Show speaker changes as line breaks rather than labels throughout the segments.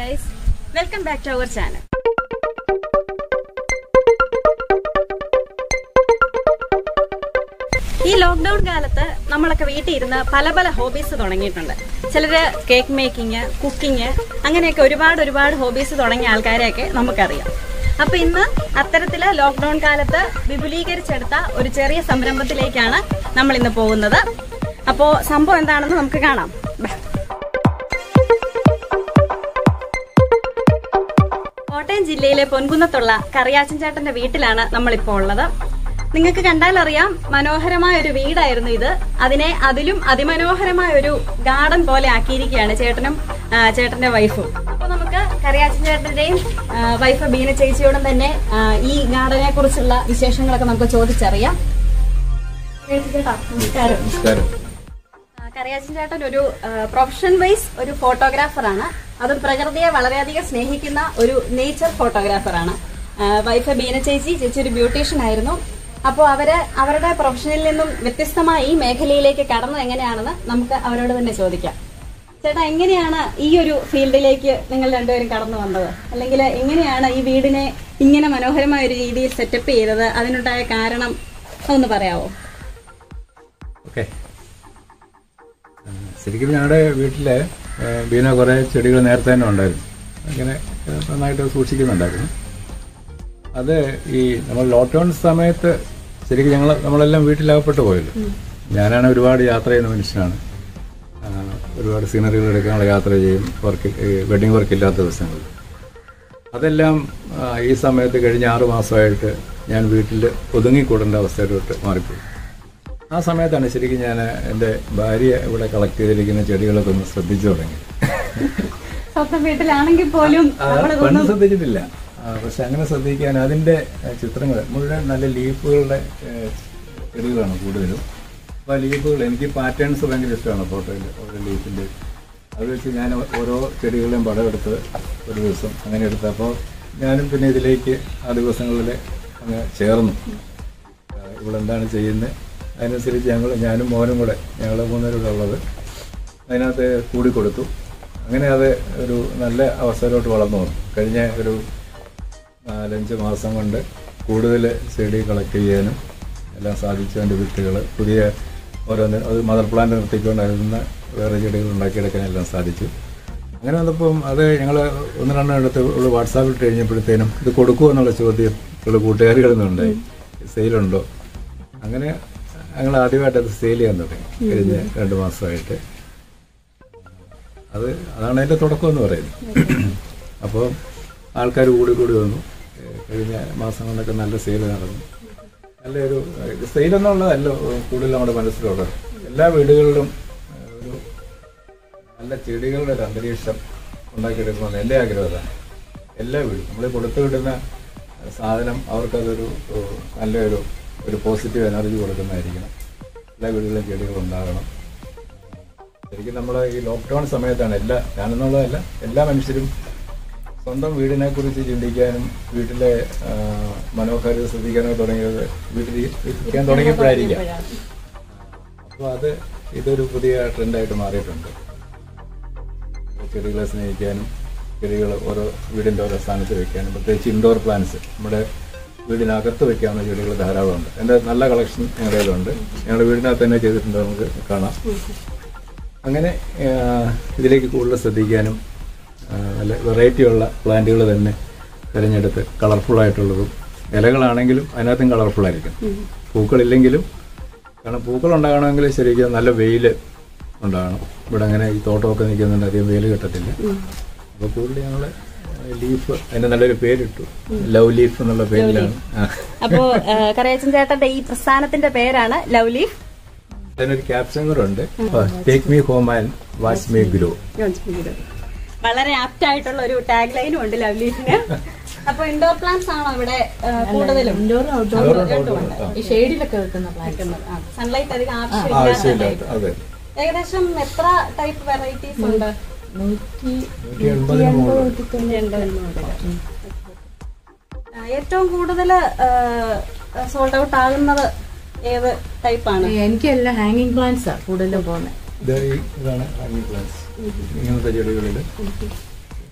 Guys welcome back to our channel ഈ lockdown കാലത്ത് നമ്മളൊക്കെ വീട്ടിൽ ഇരുന്ന് പല പല ഹോബീസ് തുടങ്ങിയിട്ടുണ്ട് ചിലര് കേക്ക് മേക്കിംഗ് കുക്കിംഗ് അങ്ങനെയൊക്കെ ഒരുപാട് ഒരുപാട് ഹോബീസ് തുടങ്ങിയ ആൾക്കാരെയൊക്കെ നമുക്കറിയാം അപ്പൊ ഇന്ന് അത്തരത്തില് ലോക്ക്ഡൌൺ കാലത്ത് വിപുലീകരിച്ചെടുത്ത ഒരു ചെറിയ സംരംഭത്തിലേക്കാണ് നമ്മൾ ഇന്ന് പോകുന്നത് അപ്പോ സംഭവം എന്താണെന്ന് നമുക്ക് കാണാം ബാ. കോട്ടയം ജില്ലയിലെ പൊൻകുന്നത്തുള്ള കറിയാച്ചൻ ചേട്ടന്റെ വീട്ടിലാണ് നമ്മളിപ്പോൾ ഉള്ളത് നിങ്ങൾക്ക് കണ്ടാലറിയാം മനോഹരമായ ഒരു വീടായിരുന്നു ഇത് അതിനെ അതിലും അതിമനോഹരമായ ഒരു ഗാർഡൻ പോലെ ആക്കിയിരിക്കുകയാണ് ചേട്ടനും ആ, ചേട്ടന്റെ വൈഫും അപ്പൊ നമുക്ക് കറിയാച്ചൻ ചേട്ടന്റെയും ആ, വൈഫ് ബീന ചേച്ചിയോടും തന്നെ ആ, ഈ ഗാർഡനെ കുറിച്ചുള്ള വിശേഷങ്ങളൊക്കെ നമുക്ക് ചോദിച്ചറിയാം ചേച്ചി ചേട്ടാ, നമസ്കാരം
നമസ്കാരം
ആ, കറിയാച്ചൻ ചേട്ടൻ ഒരു പ്രൊഫഷൻ വൈസ് ഒരു ഫോട്ടോഗ്രാഫറാണ് അതും പ്രകൃതിയെ വളരെയധികം സ്നേഹിക്കുന്ന ഒരു നേച്ചർ ഫോട്ടോഗ്രാഫറാണ് വൈഫ് ബീന ചേച്ചി ചേച്ചി ഒരു ബ്യൂട്ടീഷ്യൻ ആയിരുന്നു അപ്പോൾ അവര് അവരുടെ പ്രൊഫഷനിൽ നിന്നും വ്യത്യസ്തമായ ഈ മേഖലയിലേക്ക് കടന്നത് എങ്ങനെയാണെന്ന് നമുക്ക് അവരോട് തന്നെ ചോദിക്കാം ചേട്ടാ എങ്ങനെയാണ് ഈ ഒരു ഫീൽഡിലേക്ക് നിങ്ങൾ രണ്ടുപേരും കടന്നു വന്നത് അല്ലെങ്കിൽ എങ്ങനെയാണ് ഈ വീടിനെ ഇങ്ങനെ മനോഹരമായ ഒരു രീതിയിൽ സെറ്റപ്പ് ചെയ്തത് അതിനുണ്ടായ കാരണം ഒന്ന് പറയാവോ
ഓക്കെ ശരിക്കും ഞങ്ങളുടെ വീട്ടില് ആ, ബീന കുറേ ചെടികൾ നേരത്തെ തന്നെ ഉണ്ടായിരുന്നു അങ്ങനെ ആ, നന്നായിട്ട് സൂക്ഷിക്കുന്നുണ്ടായിരുന്നു അത് ഈ നമ്മൾ ലോക്ക്ഡൗൺ സമയത്ത് ശരിക്കും ഞങ്ങൾ നമ്മളെല്ലാം വീട്ടിലകപ്പെട്ടു പോയല്ലോ ഞാനാണ് ഒരുപാട് യാത്ര ചെയ്യുന്ന മനുഷ്യനാണ് ആ, ഒരുപാട് സീനറികൾ എടുക്കാനുള്ള യാത്ര ചെയ്യും വർക്ക് വെഡിങ് വർക്ക് ഇല്ലാത്ത ദിവസങ്ങളിൽ അതെല്ലാം ആ, ഈ സമയത്ത് കഴിഞ്ഞ ആറു മാസമായിട്ട് ഞാൻ വീട്ടിൽ ഒതുങ്ങിക്കൂടേണ്ട അവസ്ഥയിലോട്ട് മാറിപ്പോയി ആ സമയത്താണ് ശരിക്കും ഞാൻ എൻ്റെ ഭാര്യ ഇവിടെ കളക്ട് ചെയ്തിരിക്കുന്ന ചെടികളൊക്കെ ഒന്ന് ശ്രദ്ധിച്ചു തുടങ്ങി
സ്വന്തം വീട്ടിലാണെങ്കിൽ പോലും
ആ, പണ്ട് ശ്രദ്ധിച്ചിട്ടില്ല ആ, പക്ഷെ അങ്ങനെ ശ്രദ്ധിക്കാൻ അതിൻ്റെ ചിത്രങ്ങൾ മുഴുവൻ നല്ല ലീഫുകളുടെ ഏ, ചെടികളാണ് കൂടുതലും അപ്പോൾ ആ ലീഫുകൾ എനിക്ക് പാറ്റേൺസ് ഭയങ്കര ഇഷ്ടമാണ് ഫോട്ടോയിൽ ഓരോ ലീഫിൻ്റെ അത് വെച്ച് ഞാൻ ഓരോ ചെടികളെയും പടം എടുത്ത് ഒരു ദിവസം അങ്ങനെ എടുത്തപ്പോൾ ഞാനും പിന്നെ ഇതിലേക്ക് ആ ദിവസങ്ങളിൽ അങ്ങ് ചേർന്നു ആ, ഇവിടെ എന്താണ് ചെയ്യുന്നത് അതിനനുസരിച്ച് ഞങ്ങൾ ഞാനും മോനും കൂടെ ഞങ്ങൾ മൂന്നുപേരുടെ ഉള്ളത് അതിനകത്ത് കൂടി കൊടുത്തു അങ്ങനെ അത് ഒരു നല്ല അവസ്ഥയിലോട്ട് വളർന്നു വന്നു കഴിഞ്ഞ ഒരു നാലഞ്ച് മാസം കൊണ്ട് കൂടുതൽ ചെടി കളക്ട് ചെയ്യാനും എല്ലാം സാധിച്ചു അതിൻ്റെ വിത്തുകൾ പുതിയ ഓരോന്ന് അത് മദർ പ്ലാന്റ് നിർത്തിക്കൊണ്ട് അതിൽ നിന്ന് വേറെ ചെടികൾ ഉണ്ടാക്കിയെടുക്കാൻ എല്ലാം സാധിച്ചു അങ്ങനെ വന്നപ്പം അത് ഞങ്ങൾ ഒന്ന് രണ്ടെണ്ണം എടുത്ത് ഒരു വാട്സാപ്പിൽ ഇട്ട് കഴിഞ്ഞപ്പോഴത്തേനും ഇത് കൊടുക്കുമോ എന്നുള്ള ചോദ്യം ഉള്ള കൂട്ടുകാരികളിൽ നിന്നുണ്ടായി സെയിലുണ്ടോ അങ്ങനെ ഞങ്ങൾ ആദ്യമായിട്ട് അത് സെയിൽ ചെയ്യാൻ തുടങ്ങി കഴിഞ്ഞ രണ്ട് മാസമായിട്ട് അത് അതാണ് അതിൻ്റെ തുടക്കം എന്ന് പറയുന്നത് അപ്പോൾ ആൾക്കാർ കൂടി കൂടി വന്നു ഏഹ് കഴിഞ്ഞ മാസം കൊണ്ടൊക്കെ നല്ല സെയിൽ നടന്നു നല്ലൊരു സെയിൽ എന്നുള്ളതല്ല കൂടുതൽ നമ്മുടെ മനസ്സിലുള്ളത് എല്ലാ വീടുകളിലും ഏഹ് ഒരു നല്ല ചെടികളുടെ ഒരു അന്തരീക്ഷം ഉണ്ടാക്കിയെടുക്കണമെന്ന് എൻ്റെ ആഗ്രഹം അതാണ് എല്ലാ വീടും നമ്മൾ കൊടുത്തു വിടുന്ന സാധനം അവർക്കതൊരു ഏഹ് നല്ലൊരു ഒരു പോസിറ്റീവ് എനർജി കൊടുക്കുന്നതായിരിക്കണം എല്ലാ വീടുകളിലും ചെടികൾ ഉണ്ടാകണം ശരിക്കും നമ്മൾ ഈ ലോക്ക്ഡൗൺ സമയത്താണ് എല്ലാ ഞാനെന്നുള്ളതല്ല എല്ലാ മനുഷ്യരും സ്വന്തം വീടിനെ കുറിച്ച് ചിന്തിക്കാനും വീട്ടിലെ ആ, മനോഹാരിത ശ്രദ്ധിക്കാനൊക്കെ തുടങ്ങിയത് വീട്ടിൽ ഇരിക്കാൻ തുടങ്ങിയപ്പോഴായിരിക്കാം അപ്പോൾ അത് ഇതൊരു പുതിയ ട്രെൻഡായിട്ട് മാറിയിട്ടുണ്ട് ചെടികളെ സ്നേഹിക്കാനും ചെടികൾ ഓരോ വീടിൻ്റെ ഓരോ സ്ഥാനത്ത് വെക്കാനും പ്രത്യേകിച്ച് ഇൻഡോർ പ്ലാന്റ്സ് നമ്മുടെ വീടിനകത്ത് വെക്കാവുന്ന ചെടികൾ ധാരാളമുണ്ട് എൻ്റെ നല്ല കളക്ഷൻ ഞങ്ങളുടെ കയ്യിലുണ്ട് ഞങ്ങളുടെ വീടിനകത്ത് തന്നെ ചെയ്തിട്ടുണ്ട് നമുക്ക് കാണാം അങ്ങനെ ആ, ഇതിലേക്ക് കൂടുതൽ ശ്രദ്ധിക്കാനും ആ, നല്ല വെറൈറ്റി ഉള്ള പ്ലാന്റുകൾ തന്നെ തിരഞ്ഞെടുത്ത് കളർഫുള്ളായിട്ടുള്ളതും ഇലകളാണെങ്കിലും അതിനകത്തും കളർഫുള്ളായിരിക്കും പൂക്കളില്ലെങ്കിലും കാരണം പൂക്കൾ ഉണ്ടാകണമെങ്കിൽ ശരിക്കും നല്ല വെയിൽ ഉണ്ടാകണം ഇവിടെ അങ്ങനെ ഈ തോട്ടമൊക്കെ നിൽക്കുന്നുണ്ട് അധികം വെയിൽ കിട്ടത്തില്ല അപ്പോൾ കൂടുതൽ ഞങ്ങൾ ലീഫ് അതിന് നല്ലൊരു പേരിട്ടു ലവ് ലീഫ് എന്നുള്ള പേരിലാണ് ആ.
അപ്പോ കറിയാച്ചൻ ചേട്ടന്റെ ഈ പ്രസ്ഥാനത്തിന്റെ പേരാണ് ലവ് ലീഫ്
അതിനൊരു ക്യാപ്ഷൻ കൂടെ ഉണ്ട് take me home and watch me grow
വളരെ ആപ്റ്റ് ആയിട്ടുള്ള ഒരു ടാഗ് ലൈനും ഉണ്ട് ലവ് ലീഫിന് അപ്പൊ ഇൻഡോർ പ്ലാന്റ്സ് ആണോ ഇവിടെ ആ, കൂടുതലും
ഇൻഡോറും ഔട്ട്ഡോറും ഈ ഷെയ്ഡിലൊക്കെ വെക്കുന്ന പ്ലാന്റ്
സൺലൈറ്റ് അധികം
ആവശ്യമില്ലാത്ത
ആവശ്യമില്ലാത്ത
അതെ
ഏകദേശം എത്ര ടൈപ്പ് വെറൈറ്റീസ് ഉണ്ട്
നൂറ്റി
നൂറ്റി എൺപതിന് മുകളിൽ
രണ്ട് ആ, ഏറ്റവും കൂടുതൽ സോൾഡ് ഔട്ട് ആകുന്നത് ഏത് ടൈപ്പാണ്
എനിക്കെല്ലാം ഹാങ്ങിങ് പ്ലാന്റ്സ് ആ കൂടുതലും പോകുന്നത്
ഇത് ഈ- ഇതാണ് ഹാങ്ങിങ് പ്ലാന്റ്സ് ഇങ്ങനത്തെ ചെടികളിൽ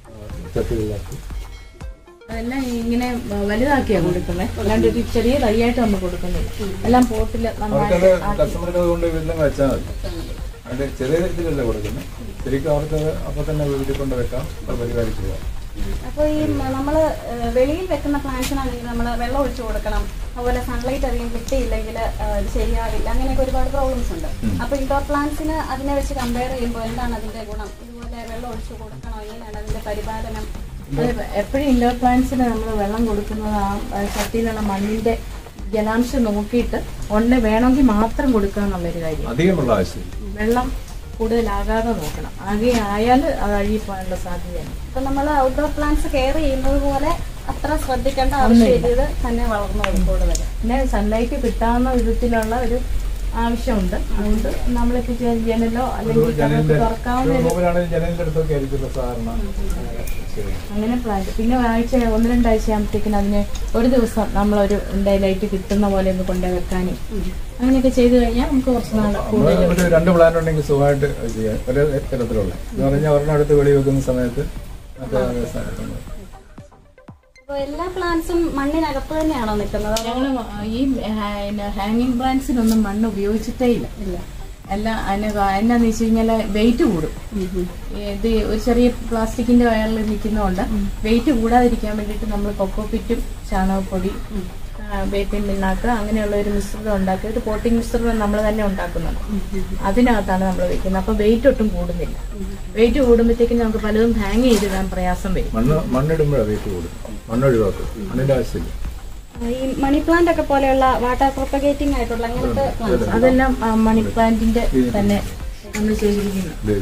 ചട്ടികളിലാക്കി
അതെല്ലാം ഇങ്ങനെ വലുതാക്കിയാ കൊടുക്കുന്നത് അല്ലാണ്ട് ഒരു ചെറിയ തൈയായിട്ട് നമ്മൾ കൊടുക്കുന്നില്ല എല്ലാം പോട്ടിൽ
അവർക്കത്
നന്നായിട്ട്
കസ്റ്റമർക്ക് കൊണ്ട് വീട്ടിലും വെച്ചാൽ മതി അതിന്റെ ചെറിയ ഇതിലല്ല കൊടുക്കുന്നത് ശരിക്കും അവർക്ക് അപ്പൊ തന്നെ വീട്ടിൽ കൊണ്ട് വെക്കാം അത് പരിപാലിക്കുക
അപ്പോൾ ഈ മ- നമ്മള് ഏഹ്, വെളിയിൽ വെക്കുന്ന പ്ലാന്റ്സിനാണെങ്കിൽ നമ്മൾ വെള്ളം ഒഴിച്ചു കൊടുക്കണം അതുപോലെ സൺലൈറ്റ് അധികം കിട്ടിയില്ലെങ്കിൽ ഇത് ശരിയാവില്ല അങ്ങനെയൊക്കെ ഒരുപാട് പ്രോബ്ലംസ് ഉണ്ട് അപ്പോൾ ഇൻഡോർ പ്ലാന്റ്സിന് അതിനെ വെച്ച് കമ്പയർ ചെയ്യുമ്പോൾ എന്താണ് അതിന്റെ ഗുണം ഇതുപോലെ വെള്ളം ഒഴിച്ചു കൊടുക്കണോ എങ്ങനെയാണ് അതിന്റെ പരിപാലനം
എപ്പോഴും ഇൻഡോർ പ്ലാന്റ്സിന് നമ്മൾ വെള്ളം കൊടുക്കുന്നത് ആ ആ ചട്ടിയിലുള്ള മണ്ണിന്റെ ജലാംശം നോക്കിയിട്ട് ഉണ്ട് വേണമെങ്കിൽ മാത്രം കൊടുക്കുക എന്നുള്ളൊരു കാര്യം
അധികമുള്ള ആവശ്യം
വെള്ളം കൂടുതലാകാതെ നോക്കണം ആകെ ആയാൽ അത് അഴുകിപ്പോകാനുള്ള സാധ്യതയാണ്
ഇപ്പൊ നമ്മൾ ഔട്ട്ഡോർ പ്ലാന്റ്സ് കെയർ ചെയ്യുന്നത് പോലെ അത്ര ശ്രദ്ധിക്കേണ്ട ആവശ്യമില്ല ഇത് തന്നെ വളർന്നു കൂടുതൽ
പിന്നെ സൺലൈറ്റ് കിട്ടാവുന്ന വിധത്തിലുള്ള ഒരു ആവശ്യമുണ്ട് അതുകൊണ്ട് നമ്മളിപ്പോൾ ജനലോ അല്ലെങ്കിൽ കഥക്
ജനലിന്റെ
തുറക്കാവുന്ന ഒരു
റൂമിലാണെങ്കിൽ ജനലിന്റെ അടുത്തൊക്കെ ആയിരിക്കും സാധാരണ അങ്ങനെ ശരി.
അങ്ങനെ പ്ലാന്റ് പിന്നെ ആഴ്ച ഒന്ന് രണ്ടാഴ്ച ആകുമ്പോഴത്തേക്കിന് അതിന് ഒരു ദിവസം നമ്മളൊരു ഡൈലൈറ്റ് കിട്ടുന്ന പോലെ ഒന്ന് കൊണ്ടുപോയി വെക്കാനും അങ്ങനെയൊക്കെ ചെയ്തു കഴിഞ്ഞാൽ നമുക്ക് കുറച്ച് നാൾ
നമ്മള്
കൂടുതൽ
ഒരു രണ്ട് പ്ലാൻ ഉണ്ടെങ്കിൽ സുഖമായിട്ട് അത് ചെയ്യാം ഒരേ തരത്തിലുള്ള എന്ന് പറഞ്ഞാൽ ഒരെണ്ണം അടുത്ത് വെളി വെക്കുന്ന സമയത്ത് മറ്റേ അതേ സ്ഥാനത്ത് നമ്മൾ
അപ്പോൾ എല്ലാ പ്ലാന്റ്സും മണ്ണിനകത്ത് തന്നെയാണോ നിൽക്കുന്നത് അതോ
ഞങ്ങൾ ഈ ഹാങ്ങിങ് പ്ലാന്റ്സിനൊന്നും മണ്ണ് ഉപയോഗിച്ചിട്ടേ ഇല്ല ഇല്ല എല്ലാം അതിന് കാ- എന്നാന്ന് വെച്ച് കഴിഞ്ഞാൽ വെയിറ്റ് കൂടും ഇത് ഒരു ചെറിയ പ്ലാസ്റ്റിക്കിന്റെ വയറിൽ നിൽക്കുന്നതുകൊണ്ട് വെയിറ്റ് കൂടാതിരിക്കാൻ വേണ്ടിയിട്ട് നമ്മൾ കൊക്കോപ്പിറ്റും ചാണകപ്പൊടി ആ, വേപ്പിൻ പിണ്ണാക്ക് അങ്ങനെയുള്ള ഒരു മിശ്രിതം ഉണ്ടാക്കി ഒരു പോട്ടിംഗ് മിശ്രിതം നമ്മൾ തന്നെ ഉണ്ടാക്കുന്നുണ്ട് അതിനകത്താണ് നമ്മൾ വെക്കുന്നത് അപ്പൊ വെയിറ്റ് ഒട്ടും കൂടുന്നില്ല വെയിറ്റ് കൂടുമ്പോഴത്തേക്കും നമുക്ക് പലതും ഹാങ് ചെയ്തിടാൻ പ്രയാസം വരും
മണ്ണ് മണ്ണിടുമ്പോഴാണ് വെയിറ്റ് കൂടും മണ്ണൊഴിവാക്കും മണ്ണിന്റെ ആവശ്യമില്ല
ഈ മണി പ്ലാന്റ് ഒക്കെ പോലെയുള്ള വാട്ടർ പ്രൊപ്പഗേറ്റിംഗ് ആയിട്ടുള്ള അങ്ങനത്തെ പ്ലാന്റ്സ്
അതെല്ലാം ആ, മണി പ്ലാന്റിന്റെ തന്നെ നമ്മൾ ചെയ്തിരിക്കുന്നു
ഇത്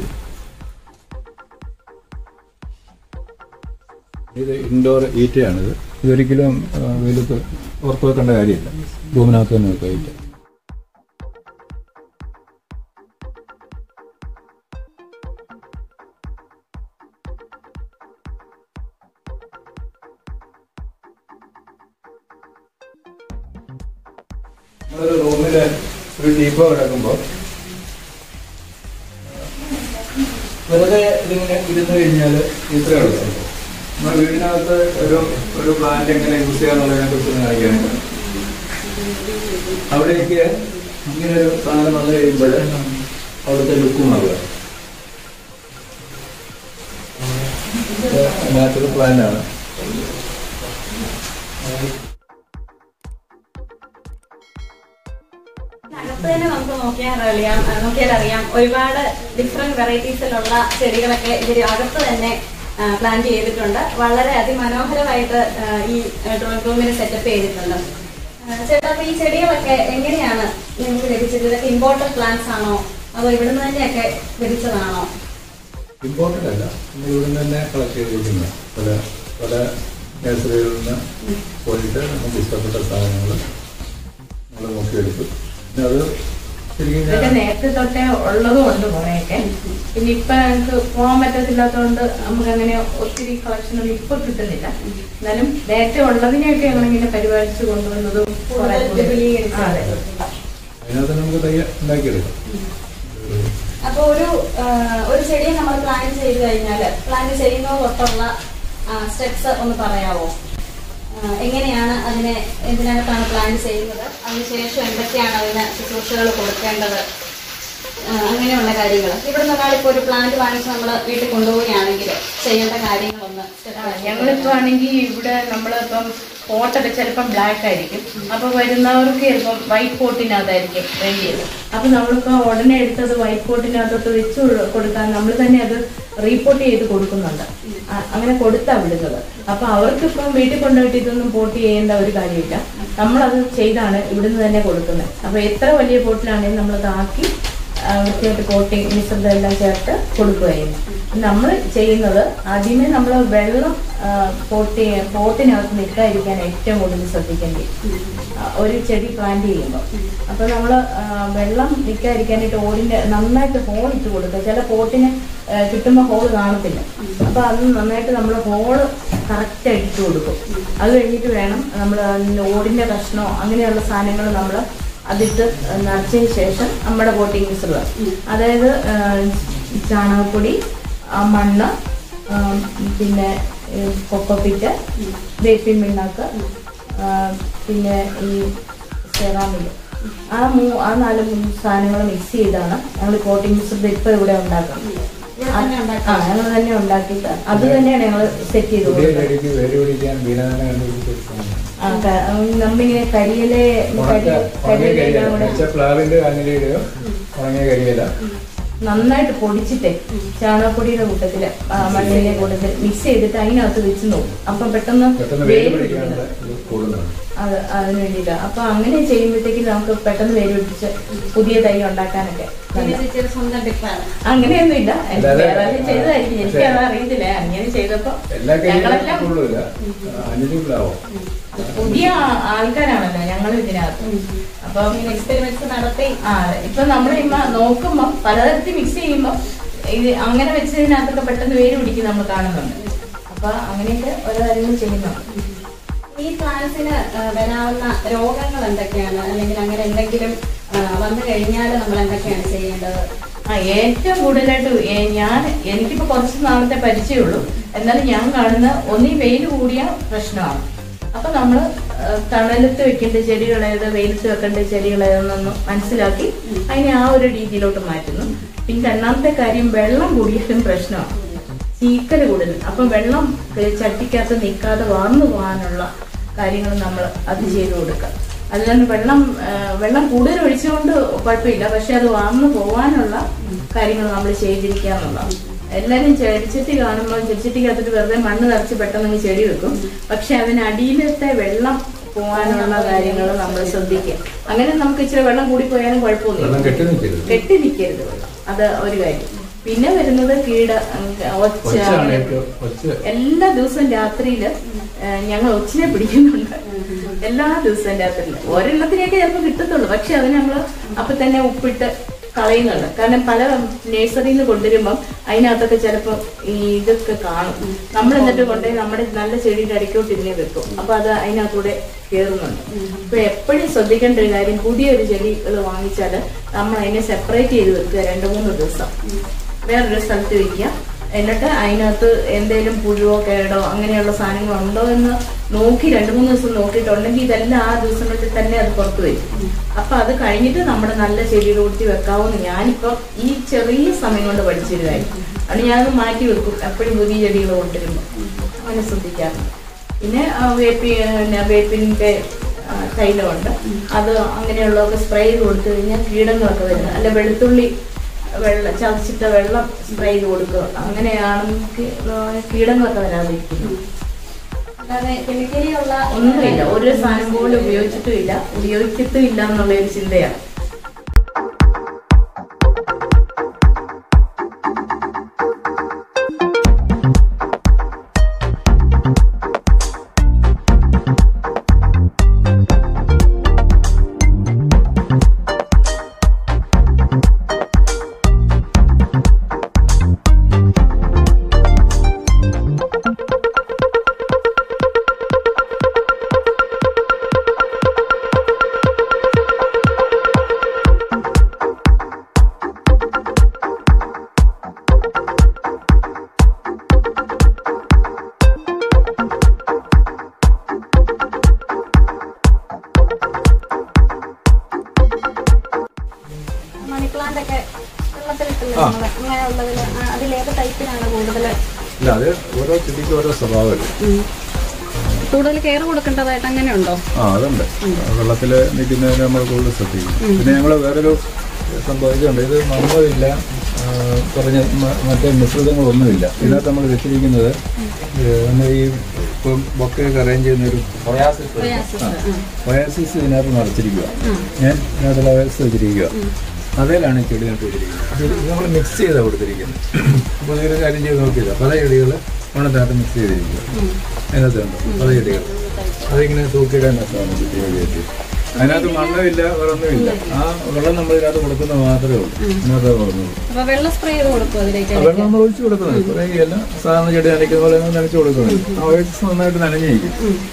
ഇത് ഇൻഡോർ ഈറ്റയാണിത് ഇതൊരിക്കലും ആ, വെയിലത്ത് പുറത്ത് വെക്കേണ്ട കാര്യമില്ല റൂമിനകത്ത് തന്നെ വെക്കുക ഈറ്റ നമ്മളൊരു റൂമില് ഒരു ടീപ്പോ കിടക്കുമ്പോൾ വെറുതെ ഇതിങ്ങനെ ഇരുന്ന് കഴിഞ്ഞാൽ ഇത്രയേ ഉള്ളൂ നമ്മുടെ വീടിനകത്ത് ഒരു ഒരു പ്ലാന്റ് എങ്ങനെ യൂസ് ചെയ്യാന്നുള്ളതിനെ കുറിച്ച് കാണിക്കാൻ അവിടേക്ക് ഇങ്ങനെ ഒരു സാധനം വന്നു കഴിയുമ്പോൾ അവിടുത്തെ ലുക്ക് മാറുക നാച്ചുറൽ പ്ലാന്റ് ആണ്
അകത്ത് തന്നെ നമുക്ക് നോക്കിയാൽ അറിയാം ആ, നോക്കിയാൽ അറിയാം ഒരുപാട് ഡിഫറെന്റ് വെറൈറ്റീസിലുള്ള ചെടികളൊക്കെ ഇതിൽ അകത്ത് തന്നെ പ്ലാൻ ചെയ്തിട്ടുണ്ട് വളരെ അതിമനോഹരമായിട്ട് ആ, ഈ ഡ്രോയിങ് റൂമിന് സെറ്റപ്പ് ചെയ്തിട്ടുണ്ട് ആ, ചേട്ടാ അപ്പൊ ഈ ചെടികളൊക്കെ എങ്ങനെയാണ് നിങ്ങൾക്ക് ലഭിച്ചത് ഇതൊക്കെ ഇമ്പോർട്ടന്റ് പ്ലാന്റ്സ് ആണോ അതോ ഇവിടുന്ന് തന്നെയൊക്കെ ലഭിച്ചതാണോ
ഇമ്പോർട്ടൻ്റ് അല്ല നമ്മൾ ഇവിടെ നിന്ന് തന്നെ കളക്ട് ചെയ്തിരിക്കുന്നത് പല പല നഴ്സറികളിൽ നിന്ന് പോയിട്ട് നമുക്ക് ഇഷ്ടപ്പെട്ട സാധനങ്ങൾ നമ്മൾ നോക്കിയെടുത്തു പിന്നെ അത് ശരിക്കും
ഇതൊക്കെ
ഞാൻ
നേരത്തെ തൊട്ടേ ഉള്ളതും ഉണ്ട് കുറെയൊക്കെ പിന്നെ ഇപ്പൊ ഞങ്ങൾക്ക് പോകാൻ പറ്റത്തില്ലാത്തതുകൊണ്ട് നമുക്ക് അങ്ങനെ ഒത്തിരി കളക്ഷൻ ഒന്നും ഇപ്പൊ കിട്ടുന്നില്ല എന്നാലും നേരത്തെ ഉള്ളതിനെയൊക്കെ ഞങ്ങളിങ്ങനെ പരിപാലിച്ചു കൊണ്ടുവന്നതും കുറെ
കൂടുതൽ
കൂടി-
വിപുലീകരിച്ചത്.
ആ, അതെ
അതിനകത്ത് നമുക്ക് തയ്യ ഉണ്ടാക്കിയെടുക്കാം
അപ്പൊ ഒരു ആ, ഒരു ചെടിയെ നമ്മൾ പ്ലാൻ ചെയ്ത് കഴിഞ്ഞാൽ പ്ലാൻ ചെയ്യുന്നത് തൊട്ടുള്ള സ്റ്റെപ്സ് ഒന്ന് പറയാവോ ആ, എങ്ങനെയാണ് അതിനെ എന്തിനകത്താണ് പ്ലാൻ ചെയ്യുന്നത് അതിനുശേഷം എന്തൊക്കെയാണ് അതിന് ശുശ്രൂഷകൾ കൊടുക്കേണ്ടത് ആ, അങ്ങനെയുള്ള കാര്യങ്ങൾ ഇവിടെ നിന്നാളിപ്പോ ഒരു പ്ലാന്റ് വാങ്ങിച്ച് നമ്മൾ വീട്ടിൽ കൊണ്ടുപോവുകയാണെങ്കിൽ ചെയ്യേണ്ട കാര്യങ്ങളൊന്ന് step by step
ഞങ്ങളിപ്പോ ആണെങ്കിൽ ഇവിടെ നമ്മളിപ്പം പോട്ടൊക്കെ ചിലപ്പം ബ്ലാക്ക് ആയിരിക്കും അപ്പൊ വരുന്നവർക്ക് ചിലപ്പം വൈറ്റ് പോട്ടിനകത്തായിരിക്കും വേണ്ടിയത് അപ്പൊ നമ്മളിപ്പോ ഉടനെ എടുത്തത് വൈറ്റ് പോട്ടിനകത്തോട്ട് വെച്ച് കൊ- കൊടുക്കാൻ നമ്മൾ തന്നെ അത് റീപോർട്ട് ചെയ്ത് കൊടുക്കുന്നുണ്ട് അ- അങ്ങനെ കൊടുത്താ വിടുന്നത് അപ്പൊ അവർക്ക് ഇപ്പം വീട്ടിൽ കൊണ്ടുപോയിട്ട് ഇതൊന്നും പോട്ട് ചെയ്യേണ്ട ഒരു കാര്യമില്ല നമ്മളത് ചെയ്താണ് ഇവിടുന്ന് തന്നെ കൊടുക്കുന്നത് അപ്പൊ എത്ര വലിയ പോട്ടിലാണെങ്കിലും നമ്മളത് ആക്കി ആ, വൃത്തിയായിട്ട് കോട്ടിങ് മിശ്രിതം എല്ലാം ചേർത്ത് കൊടുക്കുകയായിരുന്നു നമ്മൾ ചെയ്യുന്നത് ആദ്യമേ നമ്മൾ വെള്ളം ആ, പോട്ടി പോട്ടിനകത്ത് നിൽക്കാതിരിക്കാൻ ഏറ്റവും കൂടുതൽ ശ്രദ്ധിക്കേണ്ടി ആ, ഒരു ചെടി പ്ലാന്റ് ചെയ്യുമ്പോൾ അപ്പൊ നമ്മൾ വെള്ളം നിൽക്കാതിരിക്കാനായിട്ട് ഓടിന്റെ നന്നായിട്ട് ഹോൾ ഇട്ട് കൊടുക്കുക ചില പോട്ടിന് കിട്ടുമ്പോൾ ഹോൾ കാണത്തില്ല അപ്പൊ അത് നന്നായിട്ട് നമ്മൾ ഹോള് കറക്റ്റ് ആയിട്ട് ഇട്ട് കൊടുക്കും അത് കഴിഞ്ഞിട്ട് വേണം നമ്മൾ ഓടിന്റെ കഷ്ണമോ അങ്ങനെയുള്ള സാധനങ്ങൾ നമ്മൾ അതിട്ട് നിറച്ചതിന് ശേഷം നമ്മുടെ ബോട്ടിംഗ് മിശ്രിതം അതായത് ആ, ചാണകപ്പൊടി ആ, മണ്ണ് ആ, പിന്നെ കൊക്കോപ്പിറ്റ് വേപ്പിൻ പിണ്ണാക്ക് ആ, പിന്നെ ഈ സെറാമില് ആ മൂ ആ നാല് മൂന്ന് സാധനങ്ങൾ മിക്സ് ചെയ്താണ് ഞങ്ങൾ കോട്ടിംഗ് മിശ്രിതം ഇപ്പൊ ഇവിടെ ഉണ്ടാക്കുന്നത് ആ ഞങ്ങൾ തന്നെ ഉണ്ടാക്കിയിട്ട് അത് തന്നെയാണ് ഞങ്ങൾ സെറ്റ് ചെയ്ത്
പുതിയ
കൊടുക്കുന്നത്
ചെടിക്ക് വേര് പിടിക്കാൻ വീണ തന്നെ കണ്ടുപിടിച്ചെടുക്കണം
ആ, ക- ഉം, നമ്മിങ്ങനെ കരിയിലെ
ഉണക്ക ഉണങ്ങിയ
കരിയില
കരിയില
കൂടെ
വെച്ച പ്ലാവിന്റെ കാഞ്ഞിലയിടുക ഉണങ്ങിയ കരിയില
നന്നായിട്ട് പൊടിച്ചിട്ടേ ചാണകപ്പൊടിയുടെ കൂട്ടത്തില് ആ, മണ്ണിന്റെ കൂട്ടത്തിൽ മിക്സ് ചെയ്തിട്ട് അതിനകത്ത് വെച്ച് നോക്കും അപ്പൊ പെട്ടെന്ന്
പെട്ടെന്ന് വേര്
വേര്
പിടിക്കാനുള്ള
പിടിക്കുന്നത്
ഇത് കൂടുന്നുണ്ട്
അത് അതിന് വേണ്ടിയിട്ടാ അപ്പൊ അങ്ങനെ ചെയ്യുമ്പോഴത്തേക്ക് നമുക്ക് പെട്ടെന്ന് വേര് പിടിച്ച് പുതിയ തൈ ഉണ്ടാക്കാനൊക്കെ
പിന്നെ
നല്ല-
ചേച്ചിയുടെ സ്വന്തം ടിപ്പാണ്
അങ്ങനെയൊന്നുമില്ല എനിക്ക്
അല്ലാതെ-
വേറെ ആരും ചെയ്തതായിരിക്കും എനിക്ക് അത് അറിയത്തില്ല അങ്ങനെ ചെയ്തപ്പോ
എല്ലാ
ഞങ്ങളെല്ലാം
കരിയിലും കൊള്ളൂല അഞ്ചു പ്ലാവോ
പുതിയ ആ- ആൾക്കാരാണല്ലോ ഞങ്ങൾ ഇതിനകത്ത് അപ്പൊ
ഇങ്ങനെ എക്സ്പെരിമെന്റ്സ് നടത്തി
ആ ഇപ്പൊ നമ്മൾ നോക്കുമ്പോ പലതരത്തിൽ മിക്സ് ചെയ്യുമ്പോ ഇത് അങ്ങനെ വെച്ചതിനകത്തൊക്കെ പെട്ടെന്ന് വേര് പിടിക്കും നമ്മൾ കാണുന്നുണ്ട് അപ്പൊ അങ്ങനെയൊക്കെ ഓരോ കാര്യങ്ങൾ ചെയ്യുന്നുണ്ട്
ഈ പ്ലാന്റ്സിന് വരാവുന്ന രോഗങ്ങൾ എന്തൊക്കെയാണ് അല്ലെങ്കിൽ അങ്ങനെ എന്തെങ്കിലും ആ, വന്നു കഴിഞ്ഞാൽ നമ്മൾ എന്തൊക്കെയാണ് ചെയ്യേണ്ടത്
ആ ഏറ്റവും കൂടുതലായിട്ട് ഏ- ഞാൻ എനിക്കിപ്പോ കുറച്ച് നാളത്തെ പരിചയമുള്ളൂ എന്നാലും ഞാൻ കാണുന്ന ഒന്നീ വെയിൽ കൂടിയ പ്രശ്നമാണ് അപ്പൊ നമ്മൾ തണലത്ത് വെക്കേണ്ട ചെടികളേത് വെയിലത്ത് വെക്കേണ്ട ചെടികളേതെന്നൊന്ന് മനസ്സിലാക്കി അതിനെ ആ ഒരു രീതിയിലോട്ട് മാറ്റുന്നു പിന്നെ രണ്ടാമത്തെ കാര്യം വെള്ളം കൂടിയാലും പ്രശ്നമാണ് ചീക്കല് കൂടുതൽ അപ്പൊ വെള്ളം ക- ചട്ടിക്കകത്ത് നിൽക്കാതെ വാർന്നു പോകാനുള്ള കാര്യങ്ങൾ നമ്മൾ അത് ചെയ്തു കൊടുക്കുക അല്ലാണ്ട് വെള്ളം ആ, വെള്ളം കൂടുതൽ ഒഴിച്ചുകൊണ്ട് കുഴപ്പമില്ല പക്ഷെ അത് വാർന്നു പോകാനുള്ള കാര്യങ്ങൾ നമ്മൾ ചെയ്തിരിക്കുക എന്നുള്ളതാണ് എല്ലാവരും ചെടിച്ചട്ടി കാണുമ്പോൾ ചെടിച്ചട്ടിക്കകത്തിട്ട് വെറുതെ മണ്ണ് നിറച്ച് പെട്ടെന്ന് അങ്ങ് ചെടി വെക്കും പക്ഷെ അതിനടിയിലത്തെ വെള്ളം പോകാനുള്ള കാര്യങ്ങൾ നമ്മൾ ശ്രദ്ധിക്കുക അങ്ങനെ നമുക്ക് ഇച്ചിരി വെള്ളം കൂടി പോയാലും കുഴപ്പമൊന്നുമില്ല
വെള്ളം കെട്ടി നിൽക്കരുത്
കെട്ടി നിൽക്കരുത് വെള്ളം അത് ഒരു കാര്യം പിന്നെ വരുന്നത് കീട ഉം, ഒച്ച
ഒച്ചയാണ്
അങ്ങനെ
ഏറ്റവും ഒച്ച
എല്ലാ ദിവസവും രാത്രിയില് ഏഹ്, ഞങ്ങൾ ഒച്ചിനെ പിടിക്കുന്നുണ്ട് എല്ലാ ദിവസവും രാത്രിയിൽ ഒരെണ്ണത്തിനെയൊക്കെ ചിലപ്പോൾ കിട്ടത്തുള്ളൂ പക്ഷെ അത് നമ്മൾ അപ്പൊ തന്നെ ഉപ്പിട്ട് കളയുന്നുണ്ട് കാരണം പല നഴ്സറിയിൽ നിന്ന് കൊണ്ടുവരുമ്പം അതിനകത്തൊക്കെ ചിലപ്പോൾ ഈ ഇതൊക്കെ കാണും നമ്മൾ എന്നിട്ട് കൊണ്ടുപോയി നമ്മുടെ നല്ല ചെടിയുടെ അടിക്കോട്ട് ഇതിനെ വെക്കും അപ്പൊ അത് അതിനകത്തൂടെ കയറുന്നുണ്ട് അപ്പൊ എപ്പോഴും ശ്രദ്ധിക്കേണ്ട ഒരു കാര്യം പുതിയൊരു ചെടികൾ വാങ്ങിച്ചാൽ നമ്മൾ അതിനെ സെപ്പറേറ്റ് ചെയ്ത് വെക്കുക രണ്ട് മൂന്ന് ദിവസം വേറൊരു സ്ഥലത്ത് വെക്കുക എന്നിട്ട് അതിനകത്ത് എന്തെങ്കിലും പുഴുവോ കേടോ അങ്ങനെയുള്ള സാധനങ്ങൾ ഉണ്ടോ എന്ന് നോക്കി രണ്ട് മൂന്ന് ദിവസം നോക്കിയിട്ടുണ്ടെങ്കിൽ ഇതെല്ലാം ആ ദിവസങ്ങളിൽ തന്നെ അത് പുറത്ത് വരും അപ്പൊ അത് കഴിഞ്ഞിട്ട് നമ്മുടെ നല്ല ചെടിയുടെ കൂട്ടി വെക്കാവുന്ന ഞാനിപ്പം ഈ ചെറിയ സമയം കൊണ്ട് പഠിച്ചൊരു കാര്യം അത് ഞാനത് മാറ്റി വെക്കും എപ്പോഴും പുതിയ ചെടികൾ കൊണ്ടുവരുമ്പോൾ അങ്ങനെ ശ്രദ്ധിക്കാറുണ്ട് പിന്നെ ആ, വേപ്പി പിന്നെ വേപ്പിന്റെ ആ, തൈലമുണ്ട് അത് അങ്ങനെയുള്ളതൊക്കെ സ്പ്രേ ചെയ്ത് കൊടുത്തു കഴിഞ്ഞാൽ കീടങ്ങളൊക്കെ വരുന്നത് അല്ല വെളുത്തുള്ളി വെള്ളം ചതച്ചിട്ട വെള്ളം സ്പ്രേ ചെയ്ത് കൊടുക്കുക അങ്ങനെയാണെങ്കിൽ കീടങ്ങളൊക്കെ വരാതിരിക്കും
അല്ലാതെ കെമിക്കലിയുള്ള
ഒന്നുമില്ല ഒരു സാധനം പോലും ഉപയോഗിച്ചിട്ടുമില്ല ഉപയോഗിക്കത്തും ഇല്ല എന്നുള്ള ഒരു ചിന്തയാണ്
മണി പ്ലാന്റ് ഒക്കെ വെള്ളത്തിലിട്ടില്ല
ആ.
നമ്മള് അങ്ങനെയുള്ളതിൽ അതിലേത് ടൈപ്പിനാണ് കൂടുതൽ
ഇല്ല അത് ഓരോ ചെടിക്കും ഓരോ സ്വഭാവമല്ലേ
കൂടുതൽ കെയർ കൊടുക്കേണ്ടതായിട്ട് അങ്ങനെയുണ്ടോ
ആ അതുണ്ട് വെള്ളത്തിൽ നിൽക്കുന്നതിന് നമ്മൾ കൂടുതൽ ശ്രദ്ധിക്കും പിന്നെ ഞങ്ങൾ വേറൊരു സംഭവിക്കുന്നുണ്ട് ഇത് മണ്ണുമില്ല ആ, കുറഞ്ഞ മ- മറ്റേ മിശ്രിതങ്ങളൊന്നുമില്ല ഇതിനകത്ത് നമ്മൾ വെച്ചിരിക്കുന്നത് നമ്മൾ ഈ ഇപ്പം ബൊക്കെയൊക്കെ അറേഞ്ച് ചെയ്യുന്ന ഒരു ഒയാസിസ് ഇതിനകത്ത് നിറച്ചിരിക്കുക ഞാൻ ഇതിനകത്തുള്ള ഒയാസിസ് വെച്ചിരിക്കുക അതേലാണ് ഈ ചെടി നട്ട് വെച്ചിരിക്കുന്നത് ഇത് നമ്മൾ മിക്സ് ചെയ്താണ് കൊടുത്തിരിക്കുന്നത് അപ്പോൾ ഇതൊരു കാര്യം ചെയ്ത് നോക്കിയത് പല ചെടികൾ ഓണത്തിനകത്ത് മിക്സ് ചെയ്തിരിക്കുക അതിനകത്ത് കണ്ടോ പല ചെടികൾ അതിങ്ങനെ തൂക്കിയിടാൻ രസമാണ് കുട്ടികളുടെ അതിനകത്ത് മണ്ണുമില്ല വേറൊന്നുമില്ല ആ വെള്ളം നമ്മൾ ഇതിനകത്ത് കൊടുക്കുന്നത് മാത്രമേ ഉള്ളൂ ഇതിനകത്ത് വളർന്നുള്ളൂ
അപ്പൊ വെള്ളം സ്പ്രേ ചെയ്ത് കൊടുക്കും അതിലേക്ക്
ആ വെള്ളം നമ്മൾ ഒഴിച്ചു കൊടുക്കുന്നത് കുറേ അല്ല സാധാരണ ചെടി നനയ്ക്കുന്ന പോലെ ഒന്ന് നനച്ചു കൊടുക്കുന്നത് ആ ഒഴിച്ച് നന്നായിട്ട് നനഞ്ഞിരിക്കും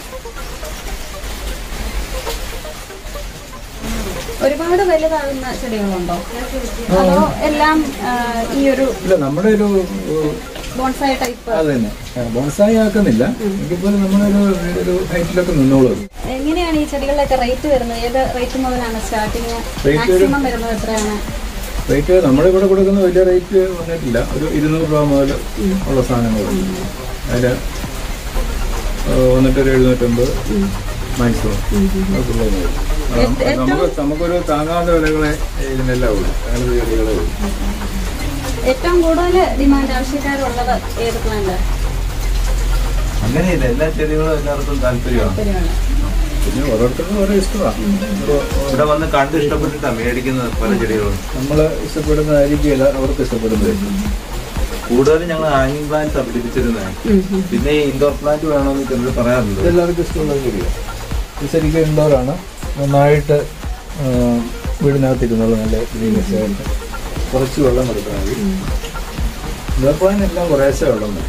ഒരുപാട് വലുതാകുന്ന ചെടികളുണ്ടോ അതോ എല്ലാം ആ, ഈ ഒരു
ഇല്ല നമ്മുടെ ഒരു
ബോൺസായി ടൈപ്പ്
അത് തന്നെ ബോൺസായി ആക്കുന്നില്ല എങ്കിൽ പോലും നമ്മളൊരു ഒരു ഹൈറ്റിലൊക്കെ നിന്നോളൂ
എങ്ങനെയാണ് ഈ ചെടികളിലൊക്കെ റേറ്റ് വരുന്നത് ഏത് റേറ്റ് മുതലാണ് സ്റ്റാർട്ടിങ്
Rate
മാക്സിമം വരുന്നത് എത്രയാണ്
റേറ്റ് നമ്മളിവിടെ കൊടുക്കുന്ന വലിയ റേറ്റ് വന്നിട്ടില്ല ഒരു ഇരുന്നൂറ് രൂപ മുതൽ ഉള്ള സാധനങ്ങളുണ്ട് അതിൽ വന്നിട്ടൊരു എഴുന്നൂറ്റമ്പത് മാക്സിമം അതുള്ളത് വരും. ആ, നമുക്ക് നമുക്കൊരു താങ്ങാവുന്ന വിലകളെ ഇതിനെല്ലാം ഉള്ളൂ അങ്ങനത്തെ ചെടികളേ ഉള്ളൂ
ഏറ്റവും കൂടുതൽ ഡിമാൻഡ് ആവശ്യക്കാരുള്ളത് ഏത് പ്ലാന്റ്
അങ്ങനെയില്ല എല്ലാ ചെടികളും എല്ലാവർക്കും താല്പര്യമാണ്
താല്പര്യമാണ്
പിന്നെ ഓരോരുത്തർക്കും ഓരോ ഇഷ്ടമാണ്
ഇവിടെ വന്ന് കണ്ട് ഇഷ്ടപ്പെട്ടിട്ടാണ് മേടിക്കുന്നത് പല ചെടികളും
നമ്മൾ ഇഷ്ടപ്പെടുന്നതായിരിക്കില്ല അവർക്ക് ഇഷ്ടപ്പെടുന്നത്
കൂടുതലും ഞങ്ങൾ ഹാങ്ങിങ് പ്ലാന്റ്സ് പിടിപ്പിച്ചിരുന്നത് പിന്നെ ഈ ഇൻഡോർ പ്ലാന്റ് വേണമെന്ന് ചിലർ പറയാറുണ്ട്
ഇതെല്ലാവർക്കും ഇഷ്ടമുള്ള ചെടിയാണ് ഇത് ശരിക്കും ഇൻഡോറാണ് നന്നായിട്ട് ആ, വീടിനകത്തിരുന്നുള്ള നല്ല ഗ്രീനസ് ആയിട്ട് കുറച്ച് വെള്ളം കൊടുത്താൽ മതി ഇൻഡോർ പ്ലാന്റ് എല്ലാം കുറേശ്ശെ വെള്ളം മതി